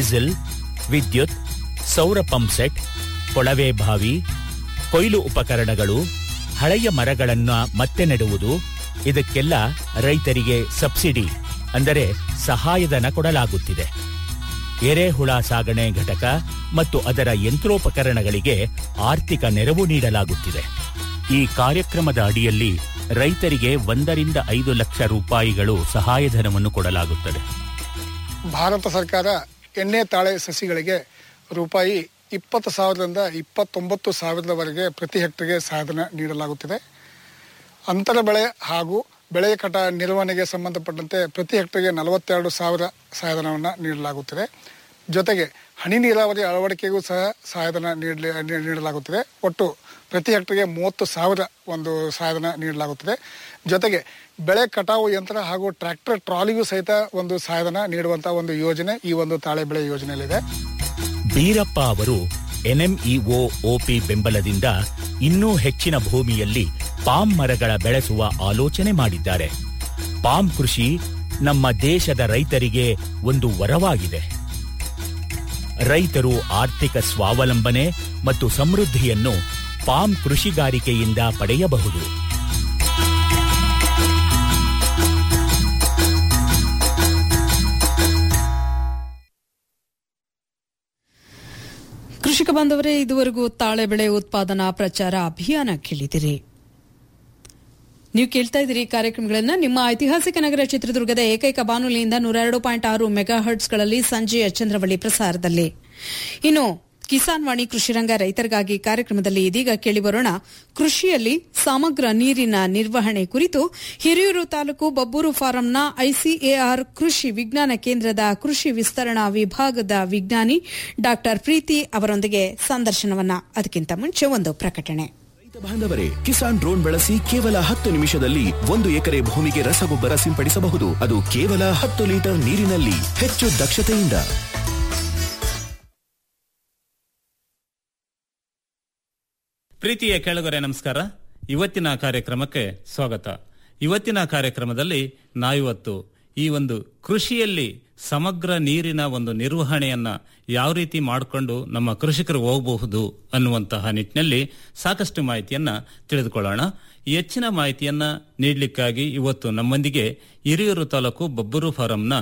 Diesel ವಿದ್ಯುತ್ ಸೌರ pump set ಕೊಳವೆ ಬಾವಿ ಕೊಯ್ಲು ಉಪಕರಣಗಳು ಹಳೆಯ ಮರಗಳನ್ನ ಮತ್ತೆ ನೆಡುವುದು ಇದಕ್ಕೆಲ್ಲ ರೈತರಿಗೆ ಸಬ್ಸಿಡಿ ಅಂದರೆ ಸಹಾಯಧನ ಕೊಡಲಾಗುತ್ತಿದೆ ಎರೆಹುಳ ಸಾಗಣೆ ಘಟಕ ಮತ್ತು ಅದರ ಯಂತ್ರೋಪಕರಣಗಳಿಗೆ ಆರ್ಥಿಕ ನೆರವು ನೀಡಲಾಗುತ್ತಿದೆ ಈ ಕಾರ್ಯಕ್ರಮದ ಅಡಿಯಲ್ಲಿ ರೈತರಿಗೆ ಒಂದರಿಂದ ಐದು ಲಕ್ಷ ರೂಪಾಯಿಗಳು ಸಹಾಯಧನವನ್ನು ಕೊಡಲಾಗುತ್ತದೆ ಭಾರತ ಸರ್ಕಾರ ಎಣ್ಣೆ ತಾಳೆ ಸಸಿಗಳಿಗೆ ರೂಪಾಯಿ ಇಪ್ಪತ್ತು ಸಾವಿರದಿಂದ ಇಪ್ಪತ್ತೊಂಬತ್ತು ಸಾವಿರದವರೆಗೆ ಪ್ರತಿ ಹೆಕ್ಟರ್ಗೆ ಸಹಾಯಧನ ನೀಡಲಾಗುತ್ತಿದೆ ಅಂತರ ಬೆಳೆ ಹಾಗೂ ಬೆಳೆ ಕಟ ನಿರ್ವಹಣೆಗೆ ಸಂಬಂಧಪಟ್ಟಂತೆ ಪ್ರತಿ ಹೆಕ್ಟರ್ಗೆ ನಲವತ್ತೆರಡು ಸಾವಿರ ಸಹಾಯಧನವನ್ನು ನೀಡಲಾಗುತ್ತಿದೆ ಜೊತೆಗೆ ಹನಿ ನೀರಾವರಿ ಅಳವಡಿಕೆಗೂ ಸಹ ಸಹಾಯಧನ ನೀಡಲಿ ನೀ- ನೀಡಲಾಗುತ್ತಿದೆ ಒಟ್ಟು ಪ್ರತಿ ಹೆಕ್ಟರ್ಗೆ ಮೂವತ್ತು ಸಾವಿರ ಒಂದು ಸಹಾಯಧನ ನೀಡಲಾಗುತ್ತದೆ ಜೊತೆಗೆ ಬೆಳೆ ಕಟಾವು ಯಂತ್ರ ಹಾಗೂ ಟ್ರ್ಯಾಕ್ಟರ್ ಟ್ರಾಲಿಗೂ ಸಹಿತ ಒಂದು ಸಹಾಯಧನ ನೀಡುವಂತಹ ಒಂದು ಯೋಜನೆ ಈ ಒಂದು ತಾಳೆ ಬೆಳೆ ಯೋಜನೆಯಲ್ಲಿದೆ ಬೀರಪ್ಪ ಅವರು ಎನ್ಎಂಇಒ ಒಪಿ ಬೆಂಬಲದಿಂದ ಇನ್ನೂ ಹೆಚ್ಚಿನ ಭೂಮಿಯಲ್ಲಿ ಪಾಮ್ ಮರಗಳ ಬೆಳೆಸುವ ಆಲೋಚನೆ ಮಾಡಿದ್ದಾರೆ ಪಾಮ್ ಕೃಷಿ ನಮ್ಮ ದೇಶದ ರೈತರಿಗೆ ಒಂದು ವರವಾಗಿದೆ ರೈತರು ಆರ್ಥಿಕ ಸ್ವಾವಲಂಬನೆ ಮತ್ತು ಸಮೃದ್ಧಿಯನ್ನು ಪಾಮ್ ಕೃಷಿಗಾರಿಕೆಯಿಂದ ಪಡೆಯಬಹುದು ಕೃಷಿಕ ಬಾಂಧವರೇ ಇದುವರೆಗೂ ತಾಳೆ ಬೆಳೆ ಉತ್ಪಾದನಾ ಪ್ರಚಾರ ಅಭಿಯಾನ ಕೇಳಿದಿರಿ ನೀವು ಕೇಳ್ತಾ ಇದ್ದೀರಿ ಈ ಕಾರ್ಯಕ್ರಮಗಳನ್ನ ನಿಮ್ಮ ಐತಿಹಾಸಿಕ ನಗರ ಚಿತ್ರದುರ್ಗದ ಏಕೈಕ ಬಾನುಲಿಯಿಂದ ನೂರ ಎರಡು ಪಾಯಿಂಟ್ ಆರು ಮೆಗಾ ಹರ್ಟ್ಸ್ಗಳಲ್ಲಿ ಸಂಜೆಯ ಚಂದ್ರವಳ್ಳಿ ಪ್ರಸಾರದಲ್ಲಿ ಇನ್ನು ಕಿಸಾನ್ ವಾಣಿ ಕೃಷಿರಂಗ ರೈತರಿಗಾಗಿ ಕಾರ್ಯಕ್ರಮದಲ್ಲಿ ಇದೀಗ ಕೇಳಿಬರೋಣ ಕೃಷಿಯಲ್ಲಿ ಸಮಗ್ರ ನೀರಿನ ನಿರ್ವಹಣೆ ಕುರಿತು ಹಿರಿಯೂರು ತಾಲೂಕು ಬಬ್ಬೂರು ಫಾರಂನ ಐಸಿಎಆರ್ ಕೃಷಿ ವಿಜ್ಞಾನ ಕೇಂದ್ರದ ಕೃಷಿ ವಿಸ್ತರಣಾ ವಿಭಾಗದ ವಿಜ್ಞಾನಿ ಡಾ ಪ್ರೀತಿ ಅವರೊಂದಿಗೆ ಸಂದರ್ಶನವನ್ನ ಅದಕ್ಕಿಂತ ಮುಂಚೆ ಒಂದು ಪ್ರಕಟಣೆ ರೈತ ಬಾಂಧವರೇ ಕಿಸಾನ್ ಡ್ರೋನ್ ಬಳಸಿ ಕೇವಲ ಹತ್ತು ನಿಮಿಷದಲ್ಲಿ ಒಂದು ಎಕರೆ ಭೂಮಿಗೆ ರಸಗೊಬ್ಬರ ಸಿಂಪಡಿಸಬಹುದು ಅದು ಕೇವಲ ಹತ್ತು ಲೀಟರ್ ನೀರಿನಲ್ಲಿ ಹೆಚ್ಚು ದಕ್ಷತೆಯಿಂದ ಪ್ರೀತಿಯ ಕೆಳಗರೆ ನಮಸ್ಕಾರ ಇವತ್ತಿನ ಕಾರ್ಯಕ್ರಮಕ್ಕೆ ಸ್ವಾಗತ ಇವತ್ತಿನ ಕಾರ್ಯಕ್ರಮದಲ್ಲಿ ನಾವಿವತ್ತು ಈ ಒಂದು ಕೃಷಿಯಲ್ಲಿ ಸಮಗ್ರ ನೀರಿನ ಒಂದು ನಿರ್ವಹಣೆಯನ್ನ ಯಾವ ರೀತಿ ಮಾಡಿಕೊಂಡು ನಮ್ಮ ಕೃಷಿಕರು ಹೋಗಬಹುದು ಅನ್ನುವಂತಹ ನಿಟ್ಟಿನಲ್ಲಿ ಸಾಕಷ್ಟು ಮಾಹಿತಿಯನ್ನ ತಿಳಿದುಕೊಳ್ಳೋಣ ಈ ಹೆಚ್ಚಿನ ಮಾಹಿತಿಯನ್ನ ನೀಡಲಿಕ್ಕಾಗಿ ಇವತ್ತು ನಮ್ಮೊಂದಿಗೆ ಹಿರಿಯೂರು ತಾಲೂಕು ಬಬ್ಬೂರು ಫಾರಂನ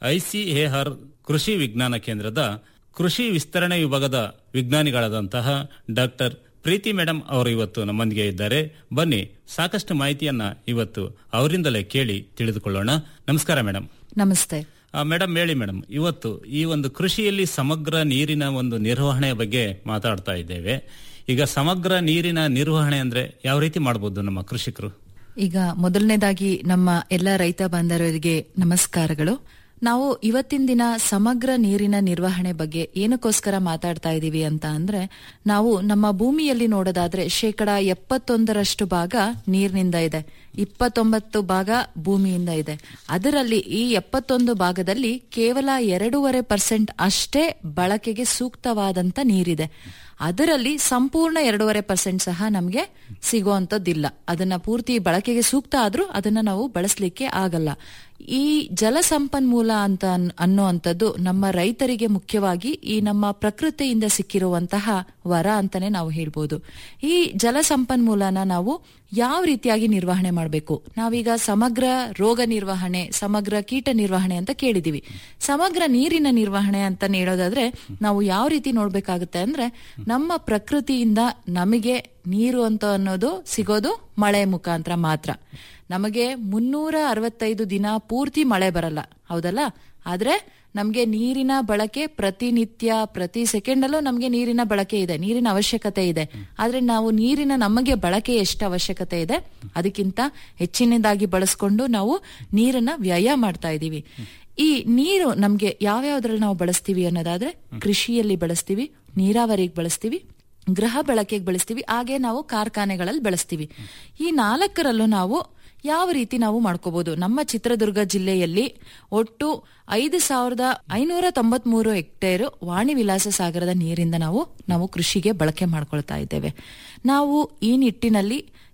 ಐಸಿಎಆರ್ ಕೃಷಿ ವಿಜ್ಞಾನ ಕೇಂದ್ರದ ಕೃಷಿ ವಿಸ್ತರಣೆ ವಿಭಾಗದ ವಿಜ್ಞಾನಿಗಳಾದಂತಹ ಡಾಕ್ಟರ್ ಪ್ರೀತಿ ಮೇಡಮ್ ಅವರು ಇವತ್ತು ನಮ್ಮೊಂದಿಗೆ ಇದ್ದಾರೆ ಬನ್ನಿ ಸಾಕಷ್ಟು ಮಾಹಿತಿಯನ್ನ ಇವತ್ತು ಅವರಿಂದಲೇ ಕೇಳಿ ತಿಳಿದುಕೊಳ್ಳೋಣ ನಮಸ್ಕಾರ ಮೇಡಮ್ ನಮಸ್ತೆ ಮೇಡಮ್ ಹೇಳಿ ಮೇಡಮ್ ಇವತ್ತು ಈ ಒಂದು ಕೃಷಿಯಲ್ಲಿ ಸಮಗ್ರ ನೀರಿನ ಒಂದು ನಿರ್ವಹಣೆ ಬಗ್ಗೆ ಮಾತಾಡ್ತಾ ಇದ್ದೇವೆ ಈಗ ಸಮಗ್ರ ನೀರಿನ ನಿರ್ವಹಣೆ ಅಂದ್ರೆ ಯಾವ ರೀತಿ ಮಾಡಬಹುದು ನಮ್ಮ ಕೃಷಿಕರು ಈಗ ಮೊದಲನೇದಾಗಿ ನಮ್ಮ ಎಲ್ಲ ರೈತ ಬಾಂಧವರಿಗೆ ನಮಸ್ಕಾರಗಳು ನಾವು ಇವತ್ತಿನ ದಿನ ಸಮಗ್ರ ನೀರಿನ ನಿರ್ವಹಣೆ ಬಗ್ಗೆ ಏನಕ್ಕೋಸ್ಕರ ಮಾತಾಡ್ತಾ ಇದ್ದೀವಿ ಅಂತ ಅಂದ್ರೆ ನಾವು ನಮ್ಮ ಭೂಮಿಯಲ್ಲಿ ನೋಡೋದಾದ್ರೆ ಶೇಕಡ ಎಪ್ಪತ್ತೊಂದರಷ್ಟು ಭಾಗ ನೀರಿನಿಂದ ಇದೆ ಇಪ್ಪತ್ತೊಂಬತ್ತು ಭಾಗ ಭೂಮಿಯಿಂದ ಇದೆ ಅದರಲ್ಲಿ ಈ ಎಪ್ಪತ್ತೊಂದು ಭಾಗದಲ್ಲಿ ಕೇವಲ ಎರಡೂವರೆ ಪರ್ಸೆಂಟ್ ಅಷ್ಟೇ ಬಳಕೆಗೆ ಸೂಕ್ತವಾದಂತ ನೀರಿದೆ ಅದರಲ್ಲಿ ಸಂಪೂರ್ಣ ಎರಡೂವರೆ ಪರ್ಸೆಂಟ್ ಸಹ ನಮಗೆ ಸಿಗುವಂತದ್ದಿಲ್ಲ ಅದನ್ನ ಪೂರ್ತಿ ಬಳಕೆಗೆ ಸೂಕ್ತ ಆದ್ರೂ ಅದನ್ನ ನಾವು ಬಳಸಲಿಕ್ಕೆ ಆಗಲ್ಲ ಈ ಜಲ ಸಂಪನ್ಮೂಲ ಅಂತ ಅನ್- ಅನ್ನುವಂಥದ್ದು ನಮ್ಮ ರೈತರಿಗೆ ಮುಖ್ಯವಾಗಿ ಈ ನಮ್ಮ ಪ್ರಕೃತಿಯಿಂದ ಸಿಕ್ಕಿರುವಂತಹ ವರ ಅಂತಾನೆ ನಾವು ಹೇಳ್ಬೋದು ಈ ಜಲ ಸಂಪನ್ಮೂಲನ ನಾವು ಯಾವ ರೀತಿಯಾಗಿ ನಿರ್ವಹಣೆ ಮಾಡಬೇಕು ನಾವೀಗ ಸಮಗ್ರ ರೋಗ ನಿರ್ವಹಣೆ ಸಮಗ್ರ ಕೀಟ ನಿರ್ವಹಣೆ ಅಂತ ಕೇಳಿದೀವಿ ಸಮಗ್ರ ನೀರಿನ ನಿರ್ವಹಣೆ ಅಂತ ಹೇಳೋದಾದ್ರೆ ನಾವು ಯಾವ ರೀತಿ ನೋಡ್ಬೇಕಾಗುತ್ತೆ ಅಂದ್ರೆ ನಮ್ಮ ಪ್ರಕೃತಿಯಿಂದ ನಮಗೆ ನೀರು ಅಂತ ಅನ್ನೋದು ಸಿಗೋದು ಮಳೆ ಮುಖಾಂತರ ಮಾತ್ರ ನಮಗೆ ಮುನ್ನೂರ ಅರವತ್ತೈದು ದಿನ ಪೂರ್ತಿ ಮಳೆ ಬರಲ್ಲ ಹೌದಲ್ಲ ಆದ್ರೆ ನಮ್ಗೆ ನೀರಿನ ಬಳಕೆ ಪ್ರತಿನಿತ್ಯ ಪ್ರತಿ ಸೆಕೆಂಡ್ ಅಲ್ಲೂ ನಮ್ಗೆ ನೀರಿನ ಬಳಕೆ ಇದೆ ನೀರಿನ ಅವಶ್ಯಕತೆ ಇದೆ ಆದ್ರೆ ನಾವು ನೀರಿನ ನಮಗೆ ಬಳಕೆ ಎಷ್ಟು ಅವಶ್ಯಕತೆ ಇದೆ ಅದಕ್ಕಿಂತ ಹೆಚ್ಚಿನದಾಗಿ ಬಳಸ್ಕೊಂಡು ನಾವು ನೀರನ್ನ ವ್ಯಯ ಮಾಡ್ತಾ ಇದೀವಿ ಈ ನೀರು ನಮ್ಗೆ ಯಾವ್ಯಾವ್ದ್ರಲ್ಲಿ ನಾವು ಬಳಸ್ತೀವಿ ಅನ್ನೋದಾದ್ರೆ ಕೃಷಿಯಲ್ಲಿ ಬಳಸ್ತೀವಿ ನೀರಾವರಿಗೆ ಬಳಸ್ತೀವಿ ಗೃಹ ಬಳಕೆಗೆ ಬಳಸ್ತೀವಿ ಹಾಗೆ ನಾವು ಕಾರ್ಖಾನೆಗಳಲ್ಲಿ ಬಳಸ್ತೀವಿ ಈ ನಾಲ್ಕರಲ್ಲೂ ನಾವು ಯಾವ ರೀತಿ ನಾವು ಮಾಡ್ಕೋಬಹುದು ನಮ್ಮ ಚಿತ್ರದುರ್ಗ ಜಿಲ್ಲೆಯಲ್ಲಿ ಒಟ್ಟು ಐದು ಸಾವಿರದ ಐನೂರ ತೊಂಬತ್ಮೂರು ಹೆಕ್ಟೇರು ವಾಣಿ ವಿಲಾಸ ಸಾಗರದ ನೀರಿಂದ ನಾವು ನಾವು ಕೃಷಿಗೆ ಬಳಕೆ ಮಾಡ್ಕೊಳ್ತಾ ಇದ್ದೇವೆ ನಾವು ಈ ನಿಟ್ಟಿನಲ್ಲಿ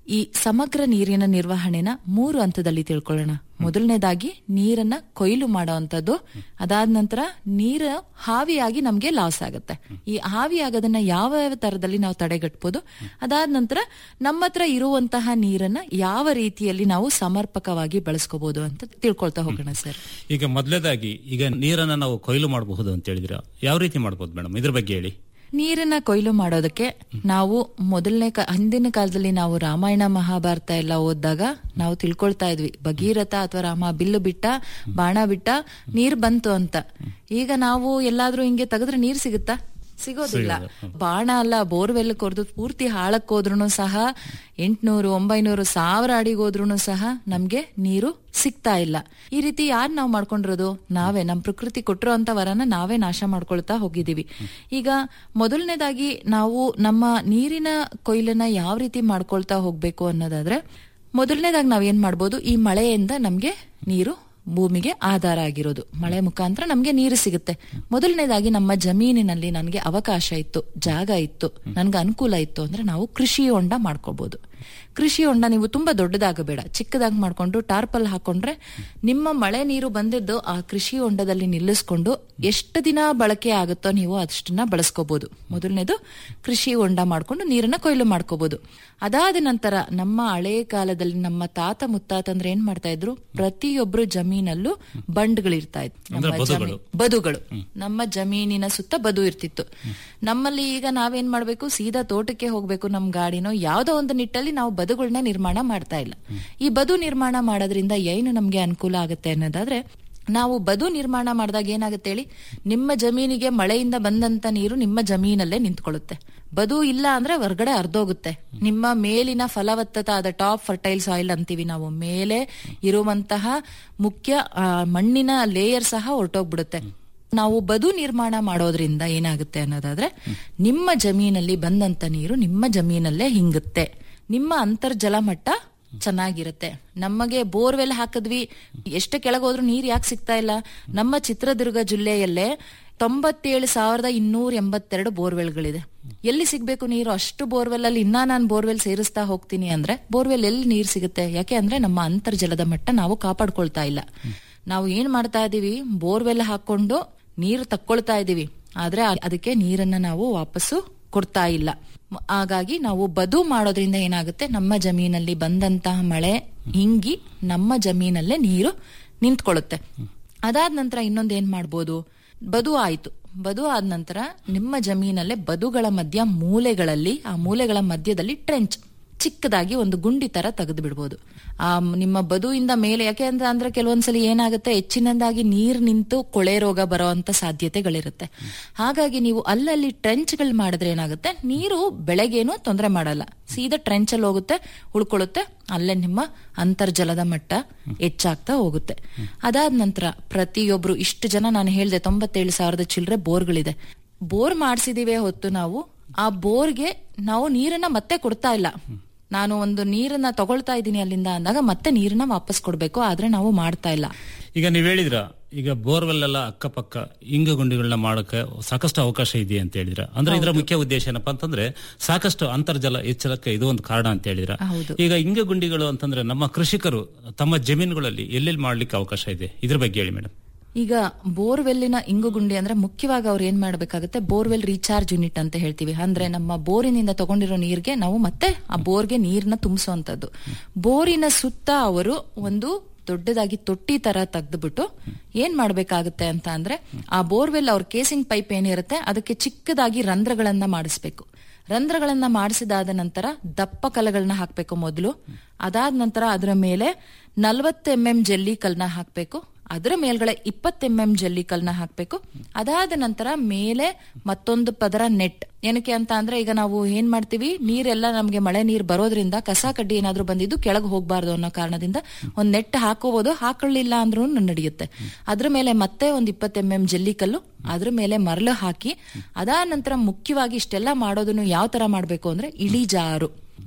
ಈ ಸಮಗ್ರ ನೀರಿನ ನಿರ್ವಹಣೆನ ಮೂರು ಹಂತದಲ್ಲಿ ತಿಳ್ಕೊಳ್ಳೋಣ ಮೊದಲನೇದಾಗಿ ನೀರನ್ನ ಕೊಯ್ಲು ಮಾಡುವಂತದ್ದು ಅದಾದ ನಂತರ ನೀರು ಹಾವಿಯಾಗಿ ನಮ್ಗೆ ಲಾಸ್ ಆಗುತ್ತೆ ಈ ಹಾವಿ ಆಗೋದನ್ನ ಯಾವ ಯಾವ ತರದಲ್ಲಿ ನಾವು ತಡೆಗಟ್ಬೋದು ಅದಾದ ನಂತರ ನಮ್ಮ ಹತ್ರ ಇರುವಂತಹ ನೀರನ್ನ ಯಾವ ರೀತಿಯಲ್ಲಿ ನಾವು ಸಮರ್ಪಕವಾಗಿ ಬಳಸ್ಕೋಬಹುದು ಅಂತ ತಿಳ್ಕೊಳ್ತಾ ಹೋಗೋಣ ಸರ್ ಈಗ ಮೊದಲೇದಾಗಿ ಈಗ ನೀರನ್ನ ನಾವು ಕೊಯ್ಲು ಮಾಡಬಹುದು ಅಂತ ಹೇಳಿದ್ರ ಯಾವ ರೀತಿ ಮಾಡಬಹುದು ಮೇಡಮ್ ಇದ್ರ ಬಗ್ಗೆ ಹೇಳಿ ನೀರನ್ನ ಕೊಯ್ಲು ಮಾಡೋದಕ್ಕೆ ನಾವು ಮೊದಲನೇ ಕಾ- ಹಿಂದಿನ ಕಾಲದಲ್ಲಿ ನಾವು ರಾಮಾಯಣ ಮಹಾಭಾರತ ಎಲ್ಲ ಓದಿದಾಗ ನಾವು ತಿಳ್ಕೊಳ್ತಾ ಇದ್ವಿ ಭಗೀರಥ ಅಥವಾ ರಾಮ ಬಿಲ್ಲು ಬಿಟ್ಟ ಬಾಣ ಬಿಟ್ಟ ನೀರ್ ಬಂತು ಅಂತ ಈಗ ನಾವು ಎಲ್ಲಾದ್ರೂ ಹಿಂಗೆ ತೆಗೆದ್ರೆ ನೀರ್ ಸಿಗುತ್ತಾ ಸಿಗೋದಿಲ್ಲ ಬಾಣ ಅಲ್ಲ ಬೋರ್ವೆಲ್ ಕೊರ್ದು ಪೂರ್ತಿ ಹಾಳಕ್ ಹೋದ್ರು ಸಹ ಎಂಟ್ನೂರು ಒಂಬೈನೂರು ಸಾವಿರ ಅಡಿಗೆ ಹೋದ್ರು ಸಹ ನಮ್ಗೆ ನೀರು ಸಿಗ್ತಾ ಇಲ್ಲ ಈ ರೀತಿ ಯಾರ್ ನಾವ್ ಮಾಡ್ಕೊಂಡಿರೋದು ನಾವೇ ನಮ್ ಪ್ರಕೃತಿ ಕೊಟ್ಟಿರೋ ಅಂತ ವರನ ನಾವೇ ನಾಶ ಮಾಡ್ಕೊಳ್ತಾ ಹೋಗಿದೀವಿ ಈಗ ಮೊದಲನೇದಾಗಿ ನಾವು ನಮ್ಮ ನೀರಿನ ಕೊಯ್ಲನ್ನ ಯಾವ ರೀತಿ ಮಾಡ್ಕೊಳ್ತಾ ಹೋಗ್ಬೇಕು ಅನ್ನೋದಾದ್ರೆ ಮೊದಲನೇದಾಗಿ ನಾವ್ ಏನ್ ಮಾಡ್ಬೋದು ಈ ಮಳೆಯಿಂದ ನಮ್ಗೆ ನೀರು ಭೂಮಿಗೆ ಆಧಾರ ಆಗಿರೋದು ಮಳೆ ಮುಖಾಂತರ ನಮ್ಗೆ ನೀರು ಸಿಗುತ್ತೆ ಮೊದಲನೇದಾಗಿ ನಮ್ಮ ಜಮೀನಿನಲ್ಲಿ ನನಗೆ ಅವಕಾಶ ಇತ್ತು ಜಾಗ ಇತ್ತು ನನ್ಗೆ ಅನುಕೂಲ ಇತ್ತು ಅಂದ್ರೆ ನಾವು ಕೃಷಿ ಹೊಂಡ ಮಾಡ್ಕೋಬಹುದು ಕೃಷಿ ಹೊಂಡ ನೀವು ತುಂಬಾ ದೊಡ್ಡದಾಗಬೇಡ ಚಿಕ್ಕದಾಗಿ ಮಾಡ್ಕೊಂಡು ಟಾರ್ಪಲ್ ಹಾಕೊಂಡ್ರೆ ನಿಮ್ಮ ಮಳೆ ನೀರು ಬಂದಿದ್ದು ಆ ಕೃಷಿ ಹೊಂಡದಲ್ಲಿ ನಿಲ್ಲಿಸ್ಕೊಂಡು ಎಷ್ಟು ದಿನ ಬಳಕೆ ಆಗುತ್ತೋ ನೀವು ಅಷ್ಟನ್ನ ಬಳಸ್ಕೋಬಹುದು ಮೊದಲನೇದು ಕೃಷಿ ಹೊಂಡ ಮಾಡ್ಕೊಂಡು ನೀರನ್ನ ಕೊಯ್ಲು ಮಾಡ್ಕೋಬಹುದು ಅದಾದ ನಂತರ ನಮ್ಮ ಹಳೆ ಕಾಲದಲ್ಲಿ ನಮ್ಮ ತಾತ ಮುತ್ತಾತಂದ್ರೆ ಏನ್ ಮಾಡ್ತಾ ಇದ್ರು ಪ್ರತಿಯೊಬ್ರು ಜಮೀನಲ್ಲೂ ಬಂಡ್ಗಳಿರ್ತಾ ಇತ್ತು ನಮ್ಮ ಬದುಗಳು. ಜಮೀನ್- ಬದುಗಳು ನಮ್ಮ ಜಮೀನಿನ ಸುತ್ತ ಬದು ಇರ್ತಿತ್ತು ನಮ್ಮಲ್ಲಿ ಈಗ ನಾವೇನ್ ಮಾಡ್ಬೇಕು ಸೀದಾ ತೋಟಕ್ಕೆ ಹೋಗ್ಬೇಕು ನಮ್ ಗಾಡಿನೋ ಯಾವ್ದೋ ಒಂದು ನಿಟ್ಟಲ್ಲಿ ನಾವು ಬದುಗಳನ್ನ ನಿರ್ಮಾಣ ಮಾಡ್ತಾ ಇಲ್ಲ ಈ ಬದು ನಿರ್ಮಾಣ ಮಾಡೋದ್ರಿಂದ ಏನು ನಮ್ಗೆ ಅನುಕೂಲ ಆಗುತ್ತೆ ಅನ್ನೋದಾದ್ರೆ ನಾವು ಬದು ನಿರ್ಮಾಣ ಮಾಡಿದಾಗ ಏನಾಗುತ್ತೆ ಹೇಳಿ ನಿಮ್ಮ ಜಮೀನಿಗೆ ಮಳೆಯಿಂದ ಬಂದಂತ ನೀರು ನಿಮ್ಮ ಜಮೀನಲ್ಲೇ ನಿಂತ್ಕೊಳ್ಳುತ್ತೆ ಬದು ಇಲ್ಲ ಅಂದ್ರೆ ಹೊರಗಡೆ ಅರ್ಧೋಗುತ್ತೆ ನಿಮ್ಮ ಮೇಲಿನ ಫಲವತ್ತತ ಅದ ಟಾಪ್ ಫರ್ಟೈಲ್ ಸಾಯಿಲ್ ಅಂತೀವಿ ನಾವು ಮೇಲೆ ಇರುವಂತಹ ಮುಖ್ಯ ಆ, ಮಣ್ಣಿನ ಲೇಯರ್ ಸಹ ಹೊರಟೋಗ್ಬಿಡುತ್ತೆ ನಾವು ಬದು ನಿರ್ಮಾಣ ಮಾಡೋದ್ರಿಂದ ಏನಾಗುತ್ತೆ ಅನ್ನೋದಾದ್ರೆ ನಿಮ್ಮ ಜಮೀನಲ್ಲಿ ಬಂದಂತ ನೀರು ನಿಮ್ಮ ಜಮೀನಲ್ಲೇ ಹಿಂಗುತ್ತೆ ನಿಮ್ಮ ಅಂತರ್ಜಲ ಮಟ್ಟ ಚೆನ್ನಾಗಿರುತ್ತೆ ನಮಗೆ ಬೋರ್ವೆಲ್ ಹಾಕಿದ್ವಿ ಎಷ್ಟು ಕೆಳಗೋದ್ರೂ ನೀರ್ ಯಾಕೆ ಸಿಗ್ತಾ ಇಲ್ಲ ನಮ್ಮ ಚಿತ್ರದುರ್ಗ ಜಿಲ್ಲೆಯಲ್ಲೇ ತೊಂಬತ್ತೇಳು ಸಾವಿರದ ಇನ್ನೂರ ಎಂಬತ್ತೆರಡು ಬೋರ್ವೆಲ್ಗಳಿದೆ ಎಲ್ಲಿ ಸಿಗ್ಬೇಕು ನೀರು ಅಷ್ಟು ಬೋರ್ವೆಲ್ ಅಲ್ಲಿ ಇನ್ನ ನಾನು ಬೋರ್ವೆಲ್ ಸೇರಿಸ್ತಾ ಹೋಗ್ತೀನಿ ಅಂದ್ರೆ ಬೋರ್ವೆಲ್ ಎಲ್ಲಿ ನೀರ್ ಸಿಗುತ್ತೆ ಯಾಕೆ ಅಂದ್ರೆ ನಮ್ಮ ಅಂತರ್ಜಲದ ಮಟ್ಟ ನಾವು ಕಾಪಾಡ್ಕೊಳ್ತಾ ಇಲ್ಲ ನಾವು ಏನ್ ಮಾಡ್ತಾ ಇದೀವಿ ಬೋರ್ವೆಲ್ ಹಾಕೊಂಡು ನೀರು ತಕ್ಕೊಳ್ತಾ ಇದೀವಿ ಆದ್ರೆ ಅ- ಅದಕ್ಕೆ ನೀರನ್ನ ನಾವು ವಾಪಸ್ಸು ಕೊಡ್ತಾ ಇಲ್ಲ ಮ- ಹಾಗಾಗಿ ನಾವು ಬದು ಮಾಡೋದ್ರಿಂದ ಏನಾಗುತ್ತೆ ನಮ್ಮ ಜಮೀನಲ್ಲಿ ಬಂದಂತಹ ಮಳೆ ಹಿಂಗಿ ನಮ್ಮ ಜಮೀನಲ್ಲೇ ನೀರು ನಿಂತ್ಕೊಳ್ಳುತ್ತೆ ಅದಾದ ನಂತರ ಇನ್ನೊಂದ್ ಏನ್ ಮಾಡ್ಬೋದು ಬದು ಆಯ್ತು ಬದು ಆದ ನಂತರ ನಿಮ್ಮ ಜಮೀನಲ್ಲೇ ಬದುಗಳ ಮಧ್ಯ ಮೂಲೆಗಳಲ್ಲಿ ಆ ಮೂಲೆಗಳ ಮಧ್ಯದಲ್ಲಿ ಟ್ರೆಂಚ್ ಚಿಕ್ಕದಾಗಿ ಒಂದು ಗುಂಡಿ ತರ ತೆಗೆದು ಬಿಡ್ಬೋದು ಆ ಮ್- ನಿಮ್ಮ ಬದುವಿಂದ ಮೇಲೆ ಯಾಕೆ ಅಂದ್ರೆ ಅಂದ್ರೆ ಕೆಲವೊಂದ್ಸಲಿ ಏನಾಗುತ್ತೆ ಹೆಚ್ಚಿನದಾಗಿ ನೀರ್ ನಿಂತು ಕೊಳೆ ರೋಗ ಬರೋಂತ ಸಾಧ್ಯತೆಗಳಿರುತ್ತೆ ಹಾಗಾಗಿ ನೀವು ಅಲ್ಲಲ್ಲಿ ಟ್ರೆಂಚ್ಗಳು ಮಾಡಿದ್ರೆ ಏನಾಗುತ್ತೆ ನೀರು ಬೆಳೆಗೇನು ತೊಂದರೆ ಮಾಡಲ್ಲ ಸೀದಾ ಟ್ರೆಂಚ್ ಅಲ್ಲಿ ಹೋಗುತ್ತೆ ಉಳ್ಕೊಳ್ಳುತ್ತೆ ಅಲ್ಲೇ ನಿಮ್ಮ ಅಂತರ್ಜಲದ ಮಟ್ಟ ಹೆಚ್ಚಾಗ್ತಾ ಹೋಗುತ್ತೆ ಅದಾದ ನಂತರ ಪ್ರತಿಯೊಬ್ರು ಇಷ್ಟು ಜನ ನಾನು ಹೇಳ್ದೆ ತೊಂಬತ್ತೇಳು ಸಾವಿರದ ಚಿಲ್ಲರೆ ಬೋರ್ಗಳಿದೆ ಬೋರ್ ಮಾಡಿಸಿದೀವಿ ಹೊತ್ತು ನಾವು ಆ ಬೋರ್ಗೆ ನಾವು ನೀರನ್ನ ಮತ್ತೆ ಕೊಡ್ತಾ ಇಲ್ಲ ನಾನು ಒಂದು ನೀರನ್ನ ತಗೊಳ್ತಾ ಇದ್ದೀನಿ ಅಲ್ಲಿಂದ ಅಂದಾಗ ಮತ್ತೆ ನೀರನ್ನ ವಾಪಸ್ ಕೊಡ್ಬೇಕು ಆದ್ರೆ ನಾವು ಮಾಡ್ತಾ ಇಲ್ಲ ಈಗ ನೀವ್ ಹೇಳಿದ್ರ ಈಗ ಬೋರ್ವೆಲ್ ಎಲ್ಲ ಅಕ್ಕಪಕ್ಕ ಇಂಗು ಗುಂಡಿಗಳನ್ನ ಮಾಡೋಕೆ ಸಾಕಷ್ಟು ಅವಕಾಶ ಇದೆ ಅಂತ ಹೇಳಿದ್ರ ಅಂದ್ರೆ ಇದರ ಮುಖ್ಯ ಉದ್ದೇಶ ಏನಪ್ಪಾ ಅಂತಂದ್ರೆ ಸಾಕಷ್ಟು ಅಂತರ್ಜಲ ಹೆಚ್ಚಳಕ್ಕೆ ಇದು ಒಂದು ಕಾರಣ ಅಂತ ಹೇಳಿದ್ರ ಹೌದು. ಈಗ ಇಂಗು ಗುಂಡಿಗಳು ಅಂತಂದ್ರೆ ನಮ್ಮ ಕೃಷಿಕರು ತಮ್ಮ ಜಮೀನುಗಳಲ್ಲಿ ಎಲ್ಲೆಲ್ಲಿ ಮಾಡ್ಲಿಕ್ಕೆ ಅವಕಾಶ ಇದೆ ಇದ್ರ ಬಗ್ಗೆ ಹೇಳಿ ಮೇಡಮ್ ಈಗ ಬೋರ್ವೆಲ್ಲಿನ ಇಂಗುಗುಂಡಿ ಅಂದ್ರೆ ಮುಖ್ಯವಾಗಿ ಅವ್ರು ಏನ್ ಮಾಡ್ಬೇಕಾಗುತ್ತೆ ಬೋರ್ವೆಲ್ ರೀಚಾರ್ಜ್ ಯೂನಿಟ್ ಅಂತ ಹೇಳ್ತೀವಿ ಅಂದ್ರೆ ನಮ್ಮ ಬೋರಿನಿಂದ ತಗೊಂಡಿರೋ ನೀರ್ಗೆ ನಾವು ಮತ್ತೆ ಆ ಬೋರ್ಗೆ ನೀರ್ನ ತುಂಬಿಸುವಂತದ್ದು ಬೋರಿನ ಸುತ್ತ ಅವರು ಒಂದು ದೊಡ್ಡದಾಗಿ ತೊಟ್ಟಿ ತರ ತೆಗೆದ್ಬಿಟ್ಟು ಏನ್ ಮಾಡ್ಬೇಕಾಗುತ್ತೆ ಅಂತ ಅಂದ್ರೆ ಆ ಬೋರ್ವೆಲ್ ಅವ್ರ ಕೇಸಿಂಗ್ ಪೈಪ್ ಏನಿರುತ್ತೆ ಅದಕ್ಕೆ ಚಿಕ್ಕದಾಗಿ ರಂಧ್ರಗಳನ್ನ ಮಾಡಿಸ್ಬೇಕು ರಂಧ್ರಗಳನ್ನ ಮಾಡಿಸಿದಾದ ನಂತರ ದಪ್ಪ ಕಲ್ಲಗಳನ್ನ ಹಾಕ್ಬೇಕು ಮೊದಲು ಅದಾದ ನಂತರ ಅದರ ಮೇಲೆ ನಲ್ವತ್ತು ಎಂ ಎಂ ಜೆಲ್ಲಿ ಕಲ್ನ ಹಾಕ್ಬೇಕು ಅದರ ಮೇಲ್ಗಡೆ ಇಪ್ಪತ್ತು ಎಂ ಎಂ ಜಲ್ಲಿ ಕಲ್ನ ಹಾಕ್ಬೇಕು ಅದಾದ ನಂತರ ಮೇಲೆ ಮತ್ತೊಂದು ಪದರ ನೆಟ್ ಏನಕ್ಕೆ ಅಂತ ಅಂದ್ರೆ ಈಗ ನಾವು ಏನ್ ಮಾಡ್ತೀವಿ ನೀರೆಲ್ಲ ನಮ್ಗೆ ಮಳೆ ನೀರ್ ಬರೋದ್ರಿಂದ ಕಸ ಕಡ್ಡಿ ಏನಾದ್ರೂ ಬಂದಿದ್ದು ಕೆಳಗೆ ಹೋಗ್ಬಾರ್ದು ಅನ್ನೋ ಕಾರಣದಿಂದ ಒಂದ್ ನೆಟ್ ಹಾಕೋಬಹುದು ಹಾಕೊಳ್ಳಿಲ್ಲ ಅಂದ್ರೂ ನಡೆಯುತ್ತೆ ಅದ್ರ ಮೇಲೆ ಮತ್ತೆ ಒಂದ್ ಇಪ್ಪತ್ತು ಎಂ ಎಂ ಜಲ್ಲಿ ಕಲ್ಲು ಅದ್ರ ಮೇಲೆ ಮರಳು ಹಾಕಿ ಅದಾದ ನಂತರ ಮುಖ್ಯವಾಗಿ ಇಷ್ಟೆಲ್ಲ ಮಾಡೋದನ್ನು ಯಾವ ತರ ಮಾಡ್ಬೇಕು ಅಂದ್ರೆ ಇಳಿಜಾರು